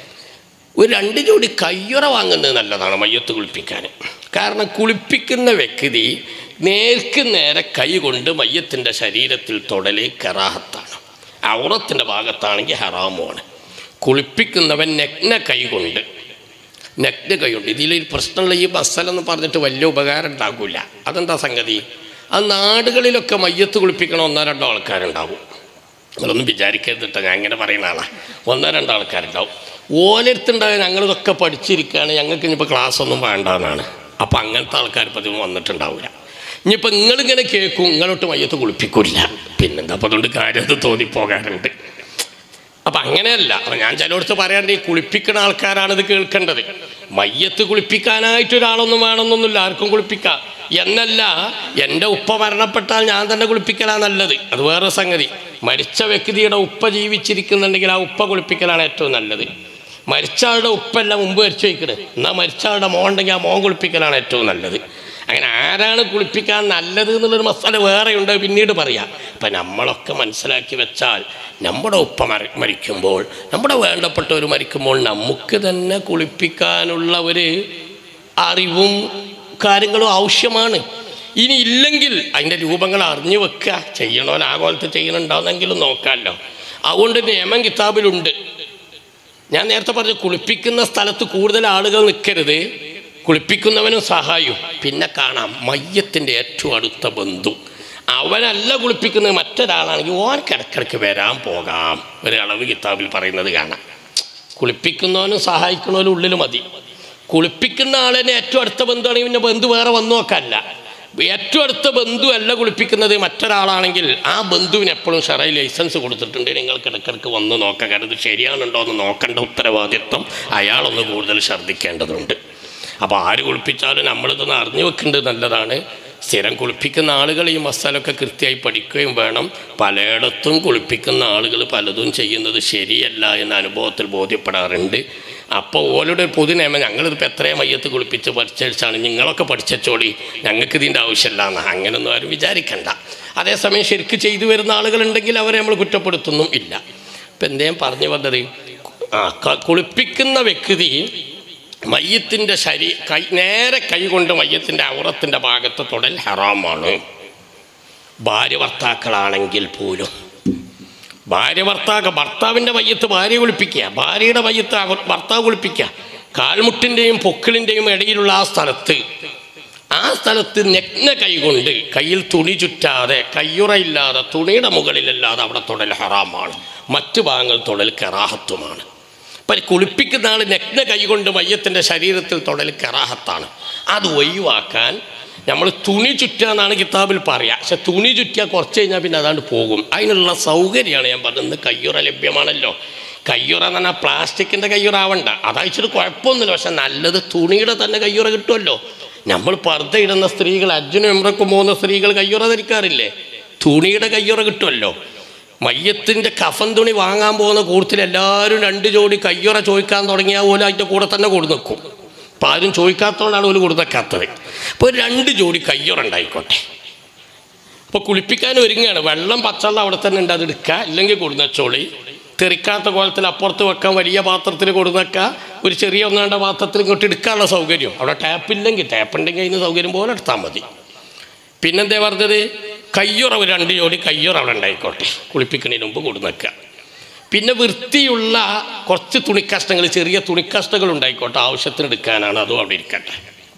ഒരു രണ്ട് ജോഡി കയ്യുറ വാങ്ങുന്നത് നല്ലതാണ് മയ്യത്ത് കുളിപ്പിക്കാൻ കാരണം കുളിപ്പിക്കുന്ന വ്യക്തി നേർക്ക് നേരെ കൈ കൊണ്ട് മയ്യത്തിൻ്റെ ശരീരത്തിൽ തൊടല് കറാഹത്താണ് ഔറത്തിൻ്റെ ഭാഗത്താണെങ്കിൽ ഹറാമുമാണ് കുളിപ്പിക്കുന്നവൻ നഗ്ന കൈ കൊണ്ട് നഗ്ന കൈ കൊണ്ട് ഇതിലൊരു പ്രശ്നമുള്ള ഈ മസലെന്ന് പറഞ്ഞിട്ട് വലിയ ഉപകാരം ഉണ്ടാകില്ല അതെന്താ സംഗതി ആ നാടുകളിലൊക്കെ മയ്യത്ത് കുളിപ്പിക്കണ ഒന്നോ രണ്ടോ ആൾക്കാരുണ്ടാവും നിങ്ങളൊന്നും വിചാരിക്കരുതിട്ടോ ഞാൻ ഇങ്ങനെ പറയുന്ന ആളാണ് ഒന്നോ രണ്ടോ ആൾക്കാരുണ്ടാവും ഓലടുത്തുണ്ടായ ഞങ്ങളിതൊക്കെ പഠിച്ചിരിക്കുകയാണ് ഞങ്ങൾക്ക് ഇനിയിപ്പോൾ ക്ലാസ് ഒന്നും വേണ്ടെന്നാണ് അപ്പം അങ്ങനത്തെ ആൾക്കാർ പതിവ് വന്നിട്ടുണ്ടാവില്ല ഇനിയിപ്പോൾ നിങ്ങളിങ്ങനെ കേൾക്കും നിങ്ങളോട്ട് മയ്യത്ത് കുളിപ്പിക്കില്ല പിന്നെന്താ അപ്പം അതുകൊണ്ട് കാര്യം അത് തോന്നിപ്പോകാറുണ്ട് അപ്പം അങ്ങനെയല്ല അപ്പം ഞാൻ ചിലയിടത്ത് പറയാറുണ്ട് ഈ കുളിപ്പിക്കുന്ന ആൾക്കാരാണ് ഇത് കേൾക്കേണ്ടത് മയ്യത്ത് കുളിപ്പിക്കാനായിട്ട് ഒരാളൊന്നും വേണമെന്നൊന്നുമില്ല ആർക്കും കുളിപ്പിക്കാം എന്നല്ല എൻ്റെ ഉപ്പ മരണപ്പെട്ടാൽ ഞാൻ തന്നെ കുളിപ്പിക്കലാണ് നല്ലത് അത് വേറെ സംഗതി മരിച്ച വ്യക്തിയുടെ ഉപ്പ ജീവിച്ചിരിക്കുന്നുണ്ടെങ്കിൽ ആ ഉപ്പ കുളിപ്പിക്കലാണ് ഏറ്റവും നല്ലത് മരിച്ച ആളുടെ ഉപ്പല്ല മുമ്പ് മരിച്ചു വയ്ക്കുന്നത് എന്നാൽ മരിച്ച ആളുടെ മോൻ ഉണ്ടെങ്കിൽ ആ മോൻ കുളിപ്പിക്കലാണ് ഏറ്റവും നല്ലത് അങ്ങനെ ആരാണ് കുളിപ്പിക്കാൻ നല്ലത് എന്നുള്ളൊരു മസാല വേറെയുണ്ട് പിന്നീട് പറയാം അപ്പം നമ്മളൊക്കെ മനസ്സിലാക്കി വെച്ചാൽ നമ്മുടെ ഉപ്പ മരി മരിക്കുമ്പോൾ നമ്മുടെ വേണ്ടപ്പെട്ടവർ മരിക്കുമ്പോൾ നമുക്ക് തന്നെ കുളിപ്പിക്കാനുള്ള ഒരു അറിവും കാര്യങ്ങളും ആവശ്യമാണ് ഇനി ഇല്ലെങ്കിൽ അതിൻ്റെ രൂപങ്ങൾ അറിഞ്ഞു വെക്കുക ചെയ്യണോ ആഗോളത്തിൽ ചെയ്യണുണ്ടോന്നെങ്കിലും നോക്കാമല്ലോ അതുകൊണ്ട് നിയമം കിതാബിലുണ്ട് ഞാൻ നേരത്തെ പറഞ്ഞു കുളിപ്പിക്കുന്ന സ്ഥലത്ത് കൂടുതൽ ആളുകൾ നിൽക്കരുത് കുളിപ്പിക്കുന്നവനും സഹായിയും പിന്നെ കാണാം മയ്യത്തിൻ്റെ ഏറ്റവും അടുത്ത ബന്ധു അവനല്ല കുളിപ്പിക്കുന്നത് മറ്റൊരാളാണെങ്കിൽ ഓൻ കിടക്കിടക്ക് വരാൻ പോകാം ഒരു അളവ് കിതാബിൽ പറയുന്നത് കാണാം കുളിപ്പിക്കുന്നവനും സഹായിക്കുന്നവനും ഉള്ളിൽ മതി കുളിപ്പിക്കുന്ന ആളിനെ ഏറ്റവും അടുത്ത ബന്ധുവാണെങ്കിൽ പിന്നെ ബന്ധു വേറെ വന്നു നോക്കാനല്ല ഏറ്റവും അടുത്ത ബന്ധു അല്ല കുളിപ്പിക്കുന്നത് മറ്റൊരാളാണെങ്കിൽ ആ ബന്ധുവിന് എപ്പോഴും ഷെറൈ ലൈസൻസ് കൊടുത്തിട്ടുണ്ട് നിങ്ങൾക്ക് ഇടയ്ക്കിടയ്ക്ക് വന്ന് നോക്കാം കാരണം ഇത് ശരിയാണുണ്ടോ എന്ന് നോക്കേണ്ട ഉത്തരവാദിത്വം അയാളൊന്ന് കൂടുതൽ ഛർദ്ദിക്കേണ്ടതുണ്ട് അപ്പോൾ ആര് കുളിപ്പിച്ചാലും നമ്മളിതൊന്ന് അറിഞ്ഞു വെക്കേണ്ടത് നല്ലതാണ് സ്ഥിരം കുളിപ്പിക്കുന്ന ആളുകൾ ഈ മസാലൊക്കെ കൃത്യമായി പഠിക്കുകയും വേണം പലയിടത്തും കുളിപ്പിക്കുന്ന ആളുകൾ പലതും ചെയ്യുന്നത് ശരിയല്ല എന്ന അനുഭവത്തിൽ ബോധ്യപ്പെടാറുണ്ട് അപ്പോൾ ഓലോടെ പൊതു നിയമം ഞങ്ങളിതിപ്പോൾ എത്രയും മയ്യത്ത് കുളിപ്പിച്ച് പഠിച്ചാണ് നിങ്ങളൊക്കെ പഠിച്ചോളി ഞങ്ങൾക്ക് ഇതിൻ്റെ ആവശ്യമില്ല എന്ന് അങ്ങനെയൊന്നും ആരും വിചാരിക്കണ്ട അതേസമയം ശരിക്ക് ചെയ്തു വരുന്ന ആളുകളുണ്ടെങ്കിൽ അവരെ നമ്മൾ കുറ്റപ്പെടുത്തുന്നും ഇല്ല ഇപ്പം എന്തേലും പറഞ്ഞു വന്നത് ആ ക- കുളിപ്പിക്കുന്ന വ്യക്തി മയ്യത്തിൻ്റെ ശരീ കൈ നേരെ കൈ കൊണ്ട് മയ്യത്തിൻ്റെ ഔറത്തിൻ്റെ ഭാഗത്ത് തൊടൽ ഹറാമാണ് ഭാര്യ ഭർത്താക്കളാണെങ്കിൽ പോലും ഭാര്യ ഭർത്താക്ക ഭർത്താവിൻ്റെ മയ്യത്ത് ഭാര്യ കുളിപ്പിക്കുക ഭാര്യയുടെ മയ്യത്ത് അവർ ഭർത്താവ് കുളിപ്പിക്കുക കാൽമുട്ടിൻ്റെയും പൊക്കിളിൻ്റെയും ഇടയിലുള്ള ആ സ്ഥലത്ത് ആ സ്ഥലത്ത് നഗ്ന കൈകൊണ്ട് കയ്യിൽ തുണി ചുറ്റാതെ കയ്യുറയില്ലാതെ തുണിയുടെ മുകളിലല്ലാതെ അവിടെ തൊടൽ ഹറാമാണ് മറ്റു ഭാഗങ്ങൾ തൊടൽ കറാഹത്വമാണ് അപ്പം കുളിപ്പിക്കുന്ന ആൾ നഗ്ന കൈകൊണ്ട് മയ്യത്തിൻ്റെ ശരീരത്തിൽ തൊടൽ കറാഹത്താണ് അത് ഒഴിവാക്കാൻ നമ്മൾ തുണി ചുറ്റുക എന്നാണ് കിതാബിൽ പറയുക പക്ഷെ തുണി ചുറ്റിയാൽ കുറച്ച് കഴിഞ്ഞാൽ പിന്നെ അതാണ്ട് പോകും അതിനുള്ള സൗകര്യമാണ് ഞാൻ പറഞ്ഞത് കയ്യുറ ലഭ്യമാണല്ലോ കയ്യുറ എന്ന് പറഞ്ഞാൽ പ്ലാസ്റ്റിക്കിൻ്റെ കയ്യുറ ആവണ്ട അതയച്ചിട്ട് കുഴപ്പമൊന്നുമില്ല പക്ഷെ നല്ലത് തുണിയുടെ തന്നെ കയ്യുറ കിട്ടുമല്ലോ നമ്മൾ പർദ്ദ ഇടുന്ന സ്ത്രീകൾ അജ്ജനും എമ്രക്കും പോകുന്ന സ്ത്രീകൾ കയ്യുറ ധരിക്കാറില്ലേ തുണിയുടെ കയ്യുറ കിട്ടുമല്ലോ മയ്യത്തിൻ്റെ കഫൻ തുണി വാങ്ങാൻ പോകുന്ന കൂട്ടത്തിൽ എല്ലാവരും രണ്ട് ജോഡി കയ്യുറ ചോദിക്കാൻ തുടങ്ങിയാൽ പോലും അതിൻ്റെ കൂടെ തന്നെ കൊടു നിൽക്കും അപ്പം ആരും ചോദിക്കാത്തതുകൊണ്ടാണ് ഒരു കൊടുത്തേക്കാത്തത് അപ്പോൾ ഒരു രണ്ട് ജോഡി കയ്യുറ ഉണ്ടായിക്കോട്ടെ അപ്പോൾ കുളിപ്പിക്കാൻ ഒരുങ്ങുകയാണ് വെള്ളം പച്ചവെള്ളം അവിടെ തന്നെ ഉണ്ട് അത് എടുക്കുക ഇല്ലെങ്കിൽ കൊടുന്നച്ചോളി തെറിക്കാത്ത കോലത്തിൽ അപ്പുറത്ത് വെക്കാൻ വലിയ പാത്രത്തിൽ കൊടുന്നേക്കുക ഒരു ചെറിയ ഒന്നാണ്ട പാത്രത്തിൽ ഇങ്ങോട്ട് എടുക്കാനുള്ള സൗകര്യം അവിടെ ടാപ്പ് ഇല്ലെങ്കിൽ ടാപ്പ് ഉണ്ടെങ്കിൽ അതിന് സൗകര്യം പോലെ എടുത്താൽ മതി പിന്നെന്തേ പറഞ്ഞത് കയ്യുറ ഒരു രണ്ട് ജോഡി കയ്യുറ അവിടെ ഉണ്ടായിക്കോട്ടെ കുളിപ്പിക്കുന്നതിന് മുമ്പ് കൊടുന്നേക്കുക പിന്നെ വൃത്തിയുള്ള കുറച്ച് തുണിക്കഷ്ണങ്ങൾ ചെറിയ തുണിക്കഷ്ണങ്ങൾ ഉണ്ടായിക്കോട്ടെ ആവശ്യത്തിന് എടുക്കാനാണ് അതും അവിടെ ഇരിക്കട്ടെ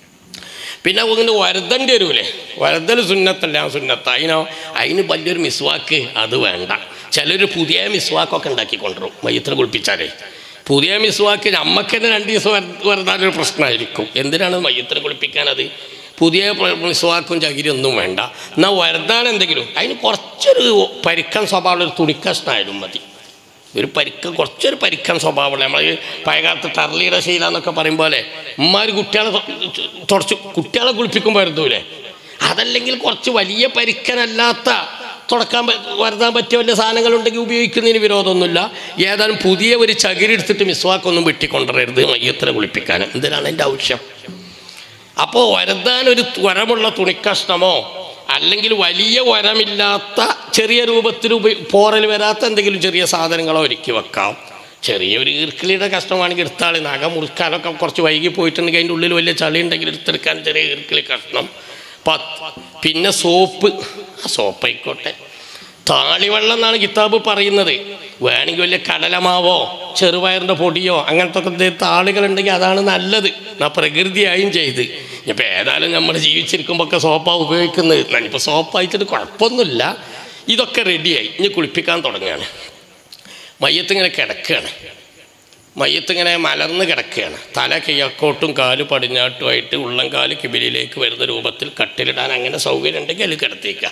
പിന്നെ അങ്ങനെ വരതേണ്ടി വരൂലേ വരതൽ സുന്നത്തല്ല സുന്നത്ത അതിനോ അതിന് വലിയൊരു മിസ്വാക്ക് അത് വേണ്ട ചിലർ പുതിയ മിസ്വാക്കൊക്കെ ഉണ്ടാക്കി കൊണ്ടുവരും മയ്യത്തിന് കുളിപ്പിച്ചാലേ പുതിയ മിസ്വാക്ക് നമ്മക്ക് തന്നെ രണ്ട് ദിവസം വരുന്നാലൊരു പ്രശ്നമായിരിക്കും എന്തിനാണ് മയ്യത്തിന് കുളിപ്പിക്കാനത് പുതിയ പ്ര- മിസ്വാക്കും ചകിരി ഒന്നും വേണ്ട എന്നാൽ വരുതാൻ എന്തെങ്കിലും അതിന് കുറച്ചൊരു പരിക്കൻ സ്വഭാവമുള്ള ഒരു തുണിക്കഷ്ണമായാലും മതി ഒരു പരിക്ക കുറച്ചൊരു പരിക്കൻ സ്വഭാവമുള്ള നമ്മൾ ഈ പഴയകാലത്ത് ടർലിയുടെ ശീല എന്നൊക്കെ പറയും പോലെ ഉമ്മാർ കുട്ടികളെ തൊ- തുടച്ച് കുട്ടികളെ കുളിപ്പിക്കുമ്പോൾ വരുന്നൂലേ അതല്ലെങ്കിൽ കുറച്ച് വലിയ പരിക്കനല്ലാത്ത തുടക്കാൻ പ- വരുത്താൻ പറ്റിയ വലിയ സാധനങ്ങളുണ്ടെങ്കിൽ ഉപയോഗിക്കുന്നതിന് വിരോധമൊന്നുമില്ല ഏതായാലും പുതിയ ഒരു ചകിരി എടുത്തിട്ട് മിസ്വാക്കൊന്നും വെട്ടിക്കൊണ്ടുവരരുത് മയ്യത്തിനെ കുളിപ്പിക്കാൻ എന്തിനാണ് എൻ്റെ ആവശ്യം അപ്പോൾ വരുത്താൻ ഒരു വരമുള്ള തുണിക്കഷ്ണമോ അല്ലെങ്കിൽ വലിയ വരമില്ലാത്ത ചെറിയ രൂപത്തിൽ ഉപ പോറൽ വരാത്ത എന്തെങ്കിലും ചെറിയ സാധനങ്ങളോ ഒരുക്കി വെക്കാം ചെറിയൊരു ഈർക്കിളിയുടെ കഷ്ണമാണെങ്കിൽ എടുത്താൽ നഖം മുറിക്കാനൊക്കെ കുറച്ച് വൈകി പോയിട്ടുണ്ടെങ്കിൽ അതിൻ്റെ ഉള്ളിൽ വലിയ ചളി ഉണ്ടെങ്കിൽ എടുത്തെടുക്കാൻ ചെറിയ ഈർക്കിളി കഷ്ണം പത്ത് പിന്നെ സോപ്പ് ആ സോപ്പ് ആയിക്കോട്ടെ താളിവെള്ളം എന്നാണ് കിതാബ് പറയുന്നത് വേണമെങ്കിൽ വലിയ കടലമാവോ ചെറുപയറിൻ്റെ പൊടിയോ അങ്ങനത്തെ ഒക്കെ താളുകളുണ്ടെങ്കിൽ അതാണ് നല്ലത് എന്നാ പ്രകൃതിയായും ചെയ്ത് ഇപ്പം ഏതായാലും നമ്മൾ ജീവിച്ചിരിക്കുമ്പോൾ ഒക്കെ സോപ്പാണ് ഉപയോഗിക്കുന്നത് ഞാനിപ്പോൾ സോപ്പ് അയച്ചിട്ട് കുഴപ്പമൊന്നുമില്ല ഇതൊക്കെ റെഡിയായി ഇനി കുളിപ്പിക്കാൻ തുടങ്ങുകയാണ് മയ്യത്തിങ്ങനെ കിടക്കുകയാണ് മയ്യത്തിങ്ങനെ മലർന്ന് കിടക്കുകയാണ് തല കിഴക്കോട്ടും കാല് പടിഞ്ഞാട്ടുമായിട്ട് ഉള്ളം കാല് കിബിലിലേക്ക് വരുന്ന രൂപത്തിൽ കട്ടിലിടാൻ അങ്ങനെ സൗകര്യം ഉണ്ടെങ്കിൽ അതിൽ കിടത്തിയേക്കാം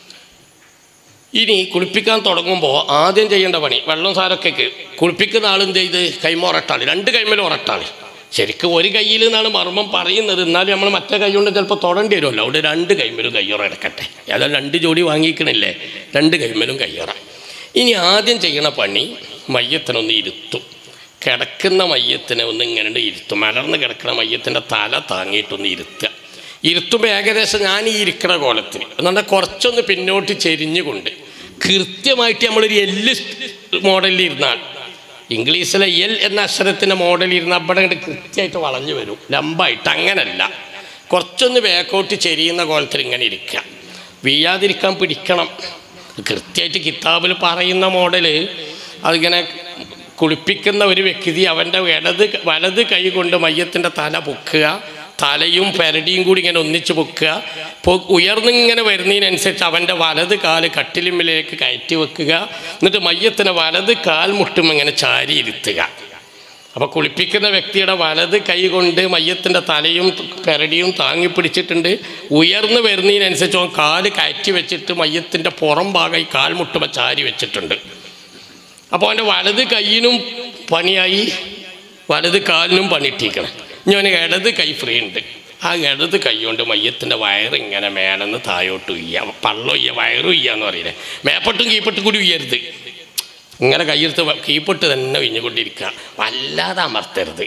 ഇനി കുളിപ്പിക്കാൻ തുടങ്ങുമ്പോൾ ആദ്യം ചെയ്യേണ്ട പണി വെള്ളം സാരൊക്കെ കുളിപ്പിക്കുന്ന ആളും ചെയ്ത് കൈമ ഉറട്ടാളി രണ്ട് കൈമേലും ഉറട്ടാളി ശരിക്കും ഒരു കയ്യിൽ നിന്നാണ് മർമ്മം പറയുന്നത് എന്നാലും നമ്മൾ മറ്റേ കൈ കൊണ്ട് ചിലപ്പോൾ തൊടേണ്ടി വരുമല്ലോ അവിടെ രണ്ട് കൈമേലും കയ്യുറ എടുക്കട്ടെ ഏതായാലും രണ്ട് ജോഡി വാങ്ങിക്കണില്ലേ രണ്ട് കൈമേലും കയ്യുറ ഇനി ആദ്യം ചെയ്യണ പണി മയ്യത്തിനൊന്ന് ഇരുത്തും കിടക്കുന്ന മയ്യത്തിനെ ഒന്ന് ഇങ്ങനെ ഇരുത്തും മലർന്ന് കിടക്കുന്ന മയ്യത്തിൻ്റെ തല താങ്ങിയിട്ടൊന്ന് ഇരുത്തുക ഇരുത്തുമ്പോൾ ഏകദേശം ഞാൻ ഈ ഇരിക്കണ കോലത്തിൽ എന്നുണ്ടെങ്കിൽ കുറച്ചൊന്ന് പിന്നോട്ട് ചെരിഞ്ഞുകൊണ്ട് കൃത്യമായിട്ട് നമ്മളൊരു എല്ല് മോഡലിൽ ഇരുന്നാൽ ഇംഗ്ലീഷിലെ എൽ എന്ന അക്ഷരത്തിൻ്റെ മോഡലിൽ ഇരുന്ന് അവിടെ ഇങ്ങോട്ട് കൃത്യമായിട്ട് വളഞ്ഞു വരും ലംബമായിട്ട് അങ്ങനല്ല കുറച്ചൊന്ന് ബാക്കോട്ട് ചെരിയുന്ന കോലത്തിൽ ഇങ്ങനെ ഇരിക്കുക വീഴാതിരിക്കാൻ പിടിക്കണം കൃത്യമായിട്ട് കിതാബിൽ പറയുന്ന മോഡല് അതിങ്ങനെ കുളിപ്പിക്കുന്ന ഒരു വ്യക്തി അവൻ്റെ ഇടത് വലത് കൈ കൊണ്ട് മയ്യത്തിൻ്റെ തല പൊക്കുക തലയും പെരടിയും കൂടി ഇങ്ങനെ ഒന്നിച്ച് പൊക്കുക പൊ ഉയർന്നിങ്ങനെ വരുന്നതിനനുസരിച്ച് അവൻ്റെ വലത് കാല് കട്ടിലിമ്മിലേക്ക് കയറ്റി വെക്കുക എന്നിട്ട് മയ്യത്തിനെ വലത് കാൽ മുട്ടും ഇങ്ങനെ ചാരി ഇരുത്തുക അപ്പോൾ കുളിപ്പിക്കുന്ന വ്യക്തിയുടെ വലത് കൈ കൊണ്ട് മയ്യത്തിൻ്റെ തലയും പെരടിയും താങ്ങി പിടിച്ചിട്ടുണ്ട് ഉയർന്നു വരുന്നതിനനുസരിച്ച് അവൻ കാല് കയറ്റി വെച്ചിട്ട് മയ്യത്തിൻ്റെ പുറം ഭാഗം ഈ കാൽ മുട്ടുമ്പോൾ ചാരി വെച്ചിട്ടുണ്ട് അപ്പോൾ അവൻ്റെ വലത് കൈയിനും പണിയായി വലത് കാലിനും പണിയിട്ടിരിക്കണം ഇനി അവന് ഇടത് കൈ ഫ്രീ ഉണ്ട് ആ ഇടത് കൈ കൊണ്ട് മയ്യത്തിൻ്റെ വയറിങ്ങനെ മേലെന്ന് താഴോട്ട് ഉയ്യ പള്ളം ഉയ്യ വയറ് ഉയ്യാന്ന് പറയില്ലേ മേപ്പട്ടും കീപ്പട്ടും കൂടി ഉയ്യരുത് ഇങ്ങനെ കയ്യെടുത്ത് വ- കീപ്പിട്ട് തന്നെ ഒഴിഞ്ഞുകൊണ്ടിരിക്കുക വല്ലാതെ അമർത്തരുത്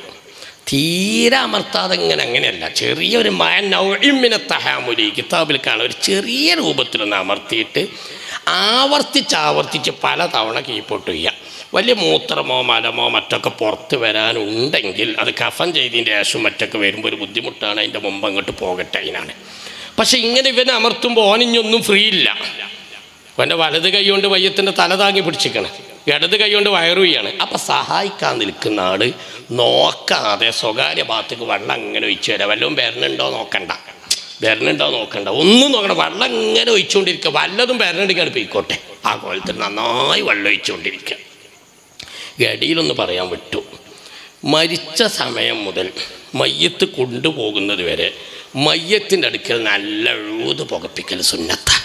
തീരെ അമർത്താതെ ഇങ്ങനെ അങ്ങനെയല്ല ചെറിയൊരു മയനൗമിനെ തഹാമുലി കിതാബിൽ കാണാം ഒരു ചെറിയ രൂപത്തിലൊന്ന് അമർത്തിയിട്ട് ആവർത്തിച്ച് ആവർത്തിച്ച് പല തവണ കീപ്പോട്ട് ചെയ്യാം വലിയ മൂത്രമോ മലമോ മറ്റൊക്കെ പുറത്ത് വരാനുണ്ടെങ്കിൽ അത് കഫൻ ചെയ്തതിൻ്റെ ശേഷം മറ്റൊക്കെ വരുമ്പോൾ ഒരു ബുദ്ധിമുട്ടാണ് അതിൻ്റെ മുമ്പ് അങ്ങോട്ട് പോകട്ടെ അതിനാണ് പക്ഷെ ഇങ്ങനെ ഇവനെ അമർത്തുമ്പോൾ ഓനിഞ്ഞൊന്നും ഫ്രീ ഇല്ല അവൻ്റെ വലത് കൈ കൊണ്ട് വയ്യത്തിൻ്റെ തല താങ്ങി പിടിച്ചിരിക്കണം ഇടത് കൈ കൊണ്ട് വയറുകയാണ് അപ്പം സഹായിക്കാൻ നിൽക്കുന്ന ആള് നോക്കാതെ സ്വകാര്യ ഭാഗത്തേക്ക് വെള്ളം അങ്ങനെ ഒഴിച്ചു തരാം വല്ലതും വരണുണ്ടോ നോക്കണ്ട വരണുണ്ടോ നോക്കണ്ട ഒന്നും നോക്കണ്ട വെള്ളം ഇങ്ങനെ ഒഴിച്ചുകൊണ്ടിരിക്കുക വല്ലതും വരണുണ്ടെങ്കിൽ പോയിക്കോട്ടെ ആ കോലത്തിൽ നന്നായി വെള്ളം ഒഴിച്ചുകൊണ്ടിരിക്കുക ഗടിയിലൊന്ന് പറയാൻ വിട്ടു മരിച്ച സമയം മുതൽ മയ്യത്ത് കൊണ്ടുപോകുന്നത് വരെ മയ്യത്തിൻ്റെ അടുക്കൽ നല്ല എഴുത് പുകപ്പിക്കൽ സുന്നത്താണ്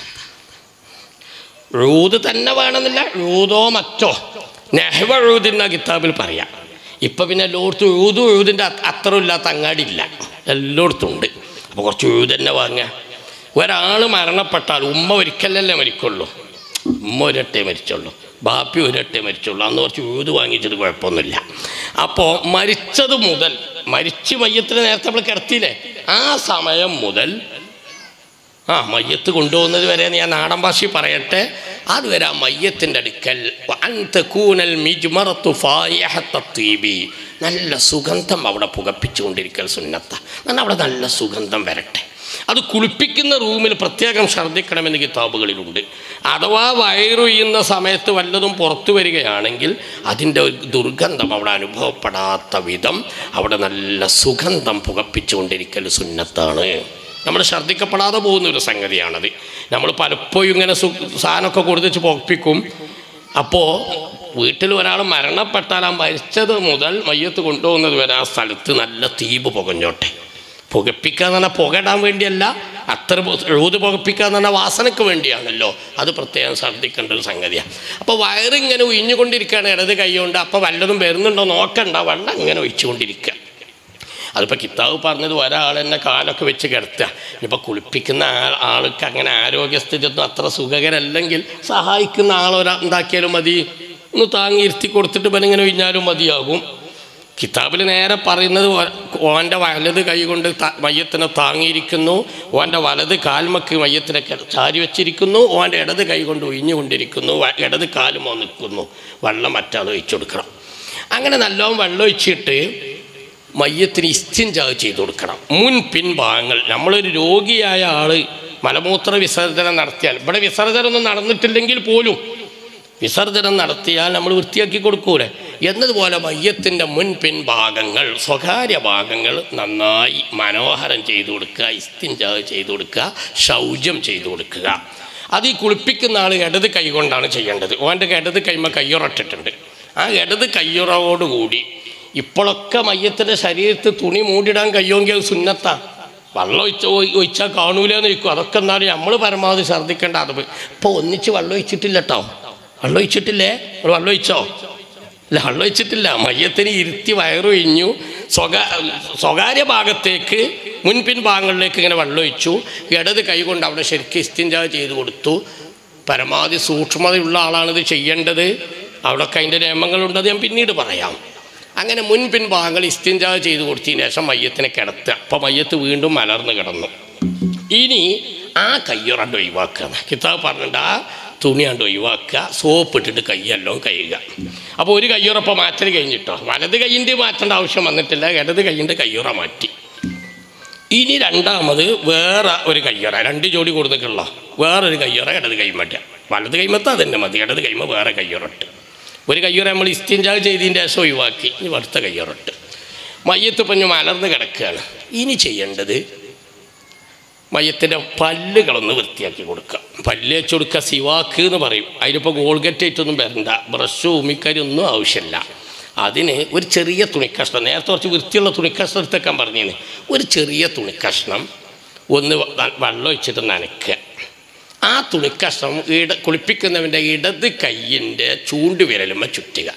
റൂത് തന്നെ വേണമെന്നില്ല റൂതോ മറ്റോ നെഹ്വ റൂദിന്ന കിതാബിൽ പറയാം ഇപ്പം പിന്നെ എല്ലായിടത്തും എഴുതും എഴുതിൻ്റെ അത്ര ഇല്ലാത്ത അങ്ങാടിയില്ല എല്ലായിടത്തും ഉണ്ട് അപ്പോൾ കുറച്ച് എഴുത് തന്നെ വാങ്ങുക ഒരാൾ മരണപ്പെട്ടാൽ ഉമ്മ ഒരിക്കലല്ലേ മരിക്കുള്ളൂ ഉമ്മ ഒരട്ടേ മരിച്ചുള്ളൂ ബാപ്പി ഒരട്ടേ മരിച്ചുള്ളൂ അന്ന് കുറച്ച് എഴുത് വാങ്ങിച്ചിട്ട് കുഴപ്പമൊന്നുമില്ല അപ്പോൾ മരിച്ചത് മുതൽ മരിച്ച് മയ്യത്തിന് നേരത്തെ നമ്മൾ കിടത്തിയില്ലേ ആ സമയം മുതൽ ആ മയ്യത്ത് കൊണ്ടുപോകുന്നത് വരെ ഞാൻ നാടൻ ഭാഷയിൽ പറയട്ടെ അതുവരെ ആ മയ്യത്തിൻ്റെ അടുക്കൽ വഅൻ തകൂനൽ മിജ്മറത്തു ഫായിഹത്ത തീബി. നല്ല സുഗന്ധം അവിടെ പുകപ്പിച്ചുകൊണ്ടിരിക്കൽ സുന്നത്ത എന്നാൽ അവിടെ നല്ല സുഗന്ധം വരട്ടെ അത് കുളിപ്പിക്കുന്ന റൂമിൽ പ്രത്യേകം ഛർദ്ദിക്കണമെന്ന് കിതാബുകളിലുണ്ട് അഥവാ വയറുയ്യുന്ന സമയത്ത് വല്ലതും പുറത്തു വരികയാണെങ്കിൽ അതിൻ്റെ ഒരു ദുർഗന്ധം അവിടെ അനുഭവപ്പെടാത്ത വിധം അവിടെ നല്ല സുഗന്ധം പുകപ്പിച്ചുകൊണ്ടിരിക്കൽ സുന്നത്താണ് നമ്മൾ ഛർദ്ദിക്കപ്പെടാതെ പോകുന്ന ഒരു സംഗതിയാണത് നമ്മൾ പലപ്പോഴും ഇങ്ങനെ സു സാധനമൊക്കെ കൊടുത്തിച്ച് പുകപ്പിക്കും അപ്പോൾ വീട്ടിൽ ഒരാൾ മരണപ്പെട്ടാൽ ആ മരിച്ചത് മുതൽ മയ്യത്ത് കൊണ്ടുപോകുന്നത് വരെ ആ സ്ഥലത്ത് നല്ല തീപ് പുകഞ്ഞോട്ടെ പുകപ്പിക്കുക എന്ന് പറഞ്ഞാൽ പുകയിടാൻ വേണ്ടിയല്ല അത്ര എഴുത് പുകപ്പിക്കുക എന്ന് പറഞ്ഞാൽ വാസനയ്ക്ക് വേണ്ടിയാണല്ലോ അത് പ്രത്യേകം ശ്രദ്ധിക്കേണ്ട ഒരു സംഗതിയാണ് അപ്പോൾ വയറിങ്ങനെ ഉയിഞ്ഞുകൊണ്ടിരിക്കുകയാണ് ഇടത് കൈ കൊണ്ട് അപ്പോൾ വല്ലതും വരുന്നുണ്ടോ നോക്കണ്ട വെള്ളം ഇങ്ങനെ ഒഴിച്ചുകൊണ്ടിരിക്കുക അതിപ്പോൾ കിതാബ് പറഞ്ഞത് ഒരാൾ തന്നെ കാലൊക്കെ വെച്ച് കിടത്തുക ഇപ്പോൾ കുളിപ്പിക്കുന്ന ആൾ ആൾക്ക് അങ്ങനെ ആരോഗ്യസ്ഥിതി ഒന്നും അത്ര സുഖകരല്ലെങ്കിൽ സഹായിക്കുന്ന ആളൊരാ ഉണ്ടാക്കിയാലും മതി ഒന്ന് താങ്ങി ഇരുത്തി കൊടുത്തിട്ട് ഇവനിങ്ങനെ ഒഴിഞ്ഞാലും മതിയാകും കിതാബിൽ നേരെ പറയുന്നത് ഓ- ഓൻ്റെ വലത് കൈ കൊണ്ട് ത- മയ്യത്തിനെ താങ്ങിയിരിക്കുന്നു ഓൻ്റെ വലത് കാൽമക്ക് മയ്യത്തിനെ കെ- ചാരി വെച്ചിരിക്കുന്നു ഓൻ്റെ ഇടത് കൈ കൊണ്ട് ഒഴിഞ്ഞുകൊണ്ടിരിക്കുന്നു വ- ഇടത് കാലുമോ നിൽക്കുന്നു വെള്ളം മറ്റാൾ ഒഴിച്ചു കൊടുക്കണം അങ്ങനെ നല്ലോണം വെള്ളം ഒഴിച്ചിട്ട് മയ്യത്തിന് ഇസ്തിൻജാ ചെയ്തു കൊടുക്കണം മുൻ പിൻഭാഗങ്ങൾ നമ്മളൊരു രോഗിയായ ആള് മലമൂത്ര വിസർജനം നടത്തിയാൽ ഇവിടെ വിസർജനമൊന്നും നടന്നിട്ടില്ലെങ്കിൽ പോലും വിസർജനം നടത്തിയാൽ നമ്മൾ വൃത്തിയാക്കി കൊടുക്കൂലേ എന്നതുപോലെ മയ്യത്തിൻ്റെ മുൻ പിൻഭാഗങ്ങൾ സ്വകാര്യ ഭാഗങ്ങൾ നന്നായി മനോഹരം ചെയ്തു കൊടുക്കുക ഇസ്തിൻജാ ചെയ്തു കൊടുക്കുക ശൗചം ചെയ്തു കൊടുക്കുക അത് ഈ കുളിപ്പിക്കുന്ന ആൾ ഇടത് കൈ കൊണ്ടാണ് ചെയ്യേണ്ടത് ഓൻ്റെ ഇടത് കൈമ കയ്യുറട്ടിട്ടുണ്ട് ആ ഇടത് കയ്യുറവോടുകൂടി ഇപ്പോഴൊക്കെ മയ്യത്തിൻ്റെ ശരീരത്തിൽ തുണി മൂടിടാൻ കഴിയുമെങ്കിൽ അത് സുന്നത്താണ് വെള്ളം ഒഴിച്ച ഒഴിച്ചാൽ കാണൂലെന്ന് ചോദിക്കും അതൊക്കെ എന്നാലും നമ്മൾ പരമാവധി ഛർദ്ദിക്കേണ്ട അത് ഇപ്പോൾ ഒന്നിച്ച് വെള്ളം ഒഴിച്ചിട്ടില്ല കേട്ടോ വെള്ളം ഒഴിച്ചിട്ടില്ലേ നിങ്ങൾ വെള്ളം ഒഴിച്ചോ ഇല്ല വെള്ളം ഒഴിച്ചിട്ടില്ല മയ്യത്തിന് ഇരുത്തി വയറൊഴിഞ്ഞു സ്വകാ സ്വകാര്യ ഭാഗത്തേക്ക് മുൻപിൻ ഭാഗങ്ങളിലേക്ക് ഇങ്ങനെ വെള്ളം ഒഴിച്ചു ഇടത് കൈ കൊണ്ട് അവിടെ ശരിക്കും ഇസ്തിൻജാ ചെയ്ത് കൊടുത്തു പരമാവധി സൂക്ഷ്മതയുള്ള ആളാണിത് ചെയ്യേണ്ടത് അവിടെയൊക്കെ അതിൻ്റെ നിയമങ്ങളുണ്ട് അത് ഞാൻ പിന്നീട് പറയാം അങ്ങനെ മുൻപിൻ ഭാഗങ്ങൾ ഇസ്തിൻജാ ചെയ്ത് കൊടുത്തതിന് ശേഷം മയ്യത്തിനെ കിടത്തുക അപ്പോൾ മയ്യത്ത് വീണ്ടും മലർന്ന് കിടന്നു ഇനി ആ കയ്യുറണ്ട് ഒഴിവാക്കുക കിതാബ് പറഞ്ഞിട്ട് ആ തുണിയാണ്ട് ഒഴിവാക്കുക സോപ്പ് ഇട്ടിട്ട് കൈയെല്ലാം കഴുകുക അപ്പോൾ ഒരു കയ്യുറപ്പം മാറ്റൽ കഴിഞ്ഞിട്ടോ വലത് കൈയിൻ്റെ മാറ്റേണ്ട ആവശ്യം വന്നിട്ടില്ല ഇടത് കൈയിൻ്റെ കയ്യുറ മാറ്റി ഇനി രണ്ടാമത് വേറെ ഒരു കയ്യുറ രണ്ട് ജോഡി കൊടുത്തിട്ടുള്ള വേറൊരു കയ്യുറ ഇടത് കൈ മാറ്റുക വലത് കൈമത്ത് അതന്നെ മതി ഇടത് കൈമ വേറെ കയ്യുറട്ട് ഒരു കയ്യുറ നമ്മൾ ഇസ്തിൻജാഗ് ചെയ്തതിൻ്റെ ശേഷം ഒഴിവാക്കി ഇനി അടുത്ത കയ്യുറട്ട് മയ്യത്ത് പഞ്ഞ് മലർന്ന് കിടക്കുകയാണ് ഇനി ചെയ്യേണ്ടത് മയത്തിൻ്റെ പല്ലുകളൊന്ന് വൃത്തിയാക്കി കൊടുക്കുക പല്ല് വെച്ച് കൊടുക്കുക സിവാക്ക് എന്ന് പറയും അതിനിപ്പോൾ ഗോൾഗറ്റ് ആയിട്ടൊന്നും വരണ്ട ബ്രഷ് ഉമിക്കരി ഒന്നും ആവശ്യമില്ല അതിന് ഒരു ചെറിയ തുണിക്കഷ്ണം നേരത്തെ കുറച്ച് വൃത്തിയുള്ള തുണിക്കഷ്ണം എടുത്തേക്കാൻ പറഞ്ഞിന് ഒരു ചെറിയ തുണിക്കഷ്ണം ഒന്ന് വ- വെള്ളം ഒഴിച്ചിട്ട് നനയ്ക്കുക ആ തുണിക്കഷ്ണം ഇട കുളിപ്പിക്കുന്നവൻ്റെ ഇടത് കയ്യിൻ്റെ ചൂണ്ടുവിരലുമ്മ ചുറ്റുക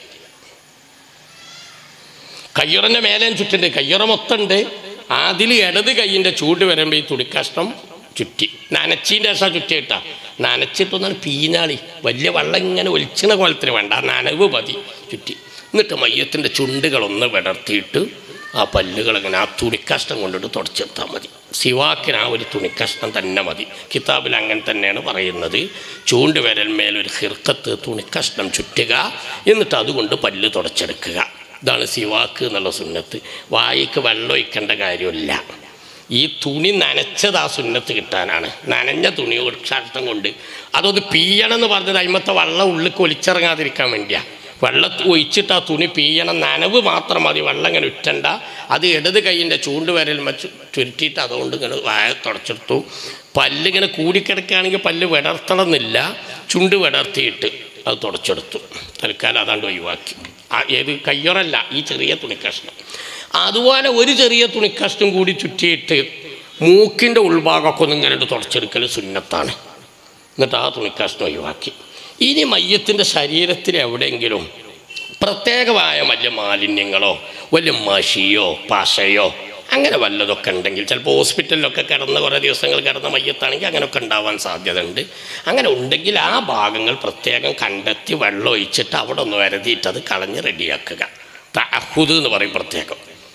കയ്യുറൻ്റെ മേലെ ചുറ്റുണ്ട് കയ്യുറ മൊത്തമുണ്ട് അതിൽ ഇടത് കൈയിൻ്റെ ചൂട് വരുമ്പോൾ ഈ തുണിക്കഷ്ണം ചുറ്റി നനച്ചീൻ്റെ ശേഷം ചുറ്റിയിട്ടാ നനച്ചിട്ടൊന്നാണ് പീനാളി വലിയ വെള്ളം ഇങ്ങനെ ഒലിച്ചണ കോലത്തിന് വേണ്ട ആ നനവ് മതി ചുറ്റി എന്നിട്ട് മയ്യത്തിൻ്റെ ചുണ്ടുകളൊന്ന് വിടർത്തിയിട്ട് ആ പല്ലുകൾ ഇങ്ങനെ ആ തുണിക്കഷ്ണം കൊണ്ടിട്ട് തുടച്ചെടുത്താൽ മതി സിവാക്കിന് ആ ഒരു തുണിക്കഷ്ണം തന്നെ മതി കിതാബിൽ അങ്ങനെ തന്നെയാണ് പറയുന്നത് ചൂണ്ടുവിരൽമേൽ ഒരു ഹിർക്കത്ത് തുണിക്കഷ്ണം ചുറ്റുക എന്നിട്ട് അതുകൊണ്ട് പല്ല് തുടച്ചെടുക്കുക ഇതാണ് സിവാക്ക് എന്നുള്ള സുന്നത്ത് വായിക്ക് വെള്ളം ഒഴിക്കേണ്ട കാര്യമില്ല ഈ തുണി നനച്ചത് ആ സുന്നത്ത് കിട്ടാനാണ് നനഞ്ഞ തുണി വൃക്ഷാർത്ഥം കൊണ്ട് അതൊന്ന് പീയണം എന്ന് പറഞ്ഞത് അയിമത്തെ വെള്ളം ഉള്ളിൽ ഒലിച്ചിറങ്ങാതിരിക്കാൻ വേണ്ടിയാണ് വെള്ളം ഒഴിച്ചിട്ട് ആ തുണി പീയണം നനവ് മാത്രം മതി വെള്ളം ഇങ്ങനെ ഉറ്റണ്ട അത് ഇടത് കൈയിൻ്റെ ചൂണ്ടുവരൽ വെച്ച് ചുരുട്ടിയിട്ട് അതുകൊണ്ട് ഇങ്ങനെ വായ തുടച്ചെടുത്തു പല്ലിങ്ങനെ കൂടിക്കിടക്കുകയാണെങ്കിൽ പല്ല് വിടർത്തണമെന്നില്ല ചുണ്ട് വിടർത്തിയിട്ട് അത് തുടച്ചെടുത്തു തൽക്കാലം അതാണ്ട് ഒഴിവാക്കി ആ ഏത് കയ്യൊറല്ല ഈ ചെറിയ തുണിക്കഷ്ണം അതുപോലെ ഒരു ചെറിയ തുണിക്കഷ്ണം കൂടി ചുറ്റിയിട്ട് മൂക്കിൻ്റെ ഉൾഭാഗമൊക്കെ ഒന്ന് ഇങ്ങനെ തുടച്ചെടുക്കൽ സുന്നത്താണ് എന്നിട്ട് ആ തുണിക്കഷ്ണം ഒഴിവാക്കി ഇനി മയ്യത്തിൻ്റെ ശരീരത്തിൽ എവിടെയെങ്കിലും പ്രത്യേകമായ വലിയ മാലിന്യങ്ങളോ വലിയ മഷിയോ പശയോ അങ്ങനെ വല്ലതൊക്കെ ഉണ്ടെങ്കിൽ ചിലപ്പോൾ ഹോസ്പിറ്റലിലൊക്കെ കിടന്ന് കുറേ ദിവസങ്ങൾ കിടന്ന മയ്യത്താണെങ്കിൽ അങ്ങനെയൊക്കെ ഉണ്ടാവാൻ സാധ്യതയുണ്ട് അങ്ങനെ ഉണ്ടെങ്കിൽ ആ ഭാഗങ്ങൾ പ്രത്യേകം കണ്ടെത്തി വെള്ളം ഒഴിച്ചിട്ട് അവിടെ ഒന്ന് വരതിയിട്ട് അത് കളഞ്ഞ് റെഡിയാക്കുക തഹുദ് എന്ന് പറയും പ്രത്യേകം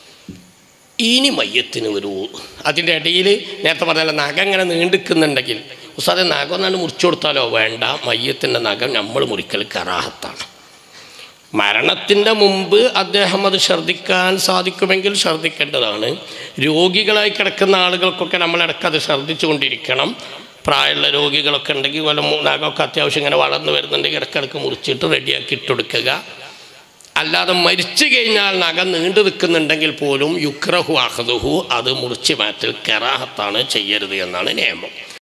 ഇനി മയ്യത്തിന് ഒരു അതിൻ്റെ ഇടയിൽ നേരത്തെ പറഞ്ഞാൽ നഖം ഇങ്ങനെ നീണ്ടിക്കുന്നുണ്ടെങ്കിൽ ഉസ്താദെ നഖം ഒന്നാണ്ട് മുറിച്ചു കൊടുത്താലോ വേണ്ട മയ്യത്തിൻ്റെ നഖം നമ്മൾ മുറിക്കൽ കറാഹത്താണ് മരണത്തിൻ്റെ മുമ്പ് അദ്ദേഹം അത് ഛർദ്ദിക്കാൻ സാധിക്കുമെങ്കിൽ ഛർദ്ദിക്കേണ്ടതാണ് രോഗികളായി കിടക്കുന്ന ആളുകൾക്കൊക്കെ നമ്മൾ ഇടയ്ക്ക് അത് ഛർദ്ദിച്ചുകൊണ്ടിരിക്കണം പ്രായമുള്ള രോഗികളൊക്കെ ഉണ്ടെങ്കിൽ വല്ല നഖമൊക്കെ അത്യാവശ്യം ഇങ്ങനെ വളർന്നു വരുന്നുണ്ടെങ്കിൽ ഇടയ്ക്കിടയ്ക്ക് മുറിച്ചിട്ട് റെഡിയാക്കി ഇട്ടെടുക്കുക അല്ലാതെ മരിച്ചു കഴിഞ്ഞാൽ നഖം നീണ്ടു നിൽക്കുന്നുണ്ടെങ്കിൽ പോലും യുക്രഹു അഹദുഹു അത് മുറിച്ച് മാറ്റൽ കെറാഹത്താണ് ചെയ്യരുത് എന്നാണ് നിയമം